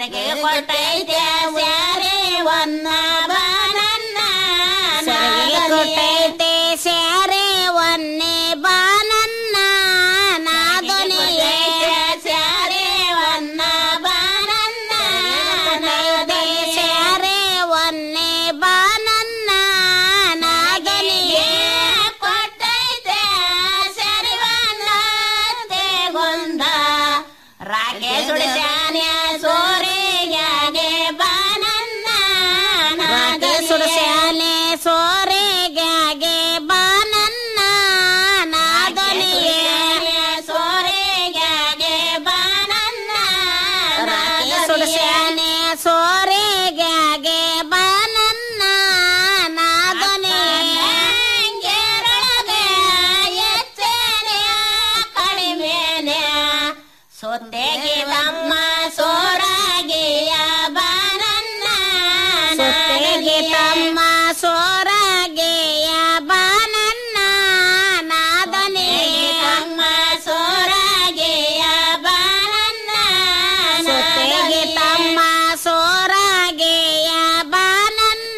ಸರಿಗೆ ಕೊಟ್ಟೈತೆ ಸ್ಯಾರಿ ಒನ್ನ ಬಾನನ್ನ ಸರಿಗೆ ಕೊಟ್ಟೈತೆ ಸ್ಯಾರಿ ಒನ್ನೆ ಬಾನನ್ನ ನಾದನಿಗೆ ಸ್ಯಾರಿ ಒನ್ನ ಬಾನನ್ನ ನಾದೆ ಸ್ಯಾರಿ ಒನ್ನೆ ಬಾನನ್ನ ನಾದನಿಗೆ ಕೊಟ್ಟೈತೆ ಸ್ಯಾರಿ ಒನ್ನ ತೆಗೊಂದ ರಾಕೆ ಸುಡಿಸ್ಯಾನೆ ಸೋರೆಗೆ ಬಾನನ್ನ ರಾಕೆ ಸುಡಿಸ್ಯಾನೆ ಸೋರೆಗೆ ಬಾನನ್ನ ನಾದನಿಗೆ ಸೋರೆಗೆ ಬಾನನ್ನ ರಾಕೆ ಸುಡಿಸ್ಯಾನೆ ಸೋರೆಗೆ ಬಾನನ್ನ ನಾದನಿಗೆ ಎಚ್ಚನೆ ಕಡಿಮೆನೆ ಸೊತ್ತೆಗೆ ತಮ್ಮ ಸೋರಾಗಿಯ ಬಾನನ್ನ ಸೊತ್ತೆಗೆ ತಮ್ಮ ಸೋರಾಗಿಯ ಬಾನನ್ನ ನಾದನಿಗೆ ತಮ್ಮ ಸೋರಾಗಿಯ ಬಾನನ್ನ ಸೊತ್ತೆಗೆ ತಮ್ಮ ಸೋರಾಗಿಯ ಬಾನನ್ನ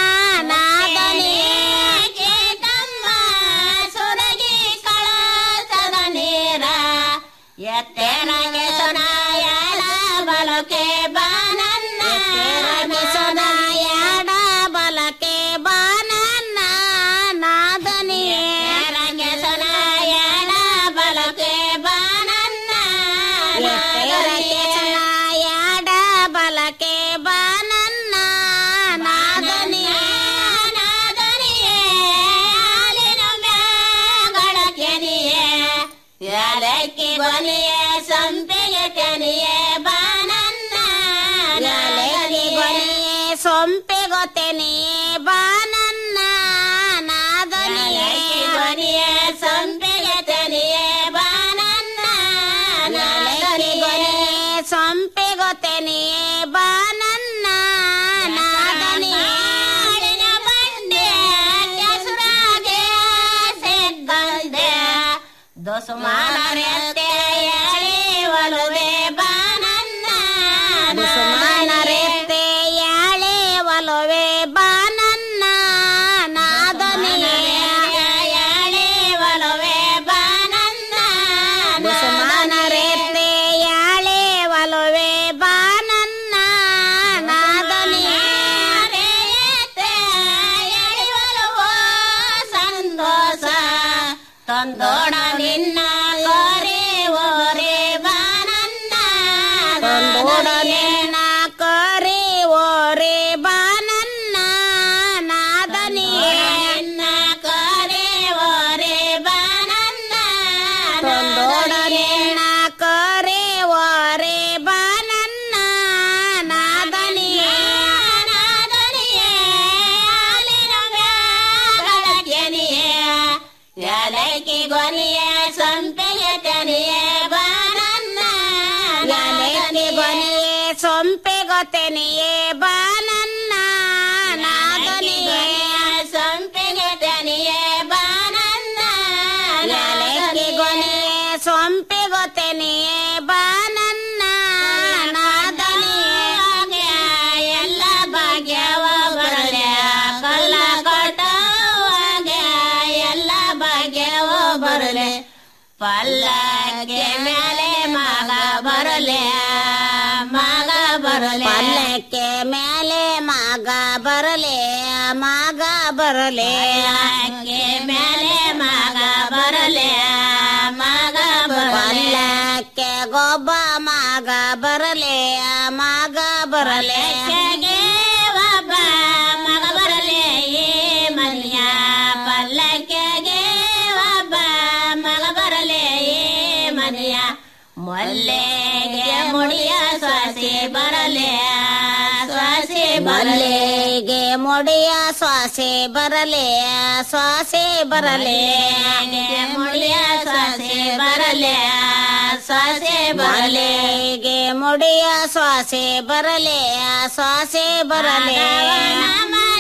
ನಾದನಿಗೆ ತಮ್ಮ ಸೊರಗಿ ಕಳಸದ ನೀರ ಎತ್ತೇನಗೆ ಸನಾಯಾಡ ಬಲಕೆ ಬಾನನ್ನ ಎತ್ತೇನಗೆ ಸನಾಯಾಡ ಬಲಕೆ ಬಾನನ್ನ ನಾದನಿಗೆ ಎತ್ತೇನಗೆ ಸನಾಯಾಡ ಬಲಕೆ ಬಾನನ್ನ ಎತ್ತೇನಗೆ ಸನಾಯಾಡ ಬಲಕೆ ಬಾನನ್ನ ನಾದನಿಗೆ ನಾದನಿಗೆ ಹಾಲಿನ ಮ್ಯಾಗಳ ಕೆನಿಯೇ ಯಾಲಕ್ಕಿ ಗೊನೆಯ ಸಂಪೆಗೆ ತೆನೆಯೇ ಬಾನನ್ನ ಯಾಲಕ್ಕಿ ಗೊನೆಯೇ ಸೊಂಪೆಗೊ ತೆನೆಯೇ ಬಾನನ್ನ ನಾದನಿಯೇ ಗೊನೆಯ ಸಂಪೆಗೆ ತೆನೆಯೇ ಬಾನನ್ನ ಯಾಲಕ್ಕಿ ಗೊನೆಯೇ ಸೊಂಪೆಗೊ ತೆನೆಯೇ ಬಾನನ್ನ ನಾದನಿಯೇ ಹಾಡಿನ ಬಂಡೆ ಕೆಸುರಾಗೆ ಸೆಗ್ಗಲ್ದೆ ದೊಸುಮಾನರೆತ್ತೆ ಯಾಳೆ ಒಲುವೆ ಬಾನನ್ನ ದೊಸುಮಾನರೆತ್ತೆ ಯಾಳೆ ಒಲುವೆ ಬಾನನ್ನ ನಾದನಿಗೆ ಯಾಳೆ ಒಲುವೆ ಬಾನನ್ನ ದೊಸುಮಾನರೆತ್ತೆ ಯಾಳೆ ಒಲುವೆ ಬಾನನ್ನ ನಾದನಿಗೆ ಯಾಳೆ ಒಲುವ ಸಂತೋಷ ತಂದೋಣ ನಿನ್ನ ಕೋರೆ ಓರೆ ಬಾನನ್ನ ತಂದೋಣ ನಿನ್ನ ಕೋರೆ ಓರೆ ಬಾನನ್ನ ನಾದನಿಗೆ ನಿನ್ನ ಕೋರೆ ಓರೆ ಬಾನನ್ನ ತಂದೋಣ ನಿನ್ನ ಕೋರೆ ಓರೆ ಬಾನನ್ನ ನಾದನಿಗೆ ನಾದನಿಗೆ ಹಾಲಿನ ಮ್ಯಾಗಳ ಕೆನೆಯೇ ಯಾಲಕ್ಕಿ ಗೊನೆಯ ಸಂಪೆಗೆ ತೆನೆಯೇ ಬಾನನ್ನ ಯಾಲಕ್ಕಿ ಗೊನೆಯೇ ಸೊಂಪೆಗೊ ತೆನೆಯೇ ಬಾನನ್ನ ನಾದನಿಗೆ ಸಂಪೆಗೆ ತೆನೆಯೇ ಬಾನನ್ನ ಯಾಲಕ್ಕಿ ಗೊನೆಯೇ ಸೊಂಪೆಗೊ ತೆನೆಯೇ ಬಾನನ್ನ ನಾದನಿಗೆ ಎಲ್ಲ ಭಾಗ್ಯವ ಬರಲೆ ಕಲ್ಲ ಕೊಟ್ಟವಾಗೆ ಎಲ್ಲ ಭಾಗ್ಯವ ಬರಲೆ ಪಲ್ಲಕ್ಕೆ ಮೇಲೆ ಮಗ ಬರಲೆ ಮಗ ಬರಲೆ ಪಲ್ಲಕ್ಕೆ ಮೇಲೆ ಮಗ ಬರಲೆ ಮಗ ಬರಲೆ ಅಕ್ಕೆ ಮೇಲೆ ಮಗ ಬರಲೆ ಮಗ ಪಲ್ಲಕ್ಕೆ ಗೊಬ್ಬ ಮಗ ಬರಲೆ ಮಗ ಬರಲೆ ಒಬ್ಬ ಮಗ ಬರಲೆ ಏ ಮಲ್ಯ ಪಲ್ಲಕ್ಕೆಗೆ ಒಬ್ಬ ಮಗ ಬರಲೆ ಏ ಮಲ್ಯ ಮೊಲ್ಲೆಗೆ ಮುಡಿಯ ಸೊಸೆ ಬರಲೆ ಸೊಸೆ ಮಲ್ಲೆಗೆ ಮುಡಿಯ ಸೊಸೆ ಬರಲೆ ಸೊಸೆ ಬರಲೆ ಮುಡಿಯ ಸೊಸೆ ಬರಲೆ ಸೊಸೆ ಬರಲೆಗೆ ಮುಡಿಯ ಸೊಸೆ ಬರಲೆ ಸೊಸೆ ಬರಲೆ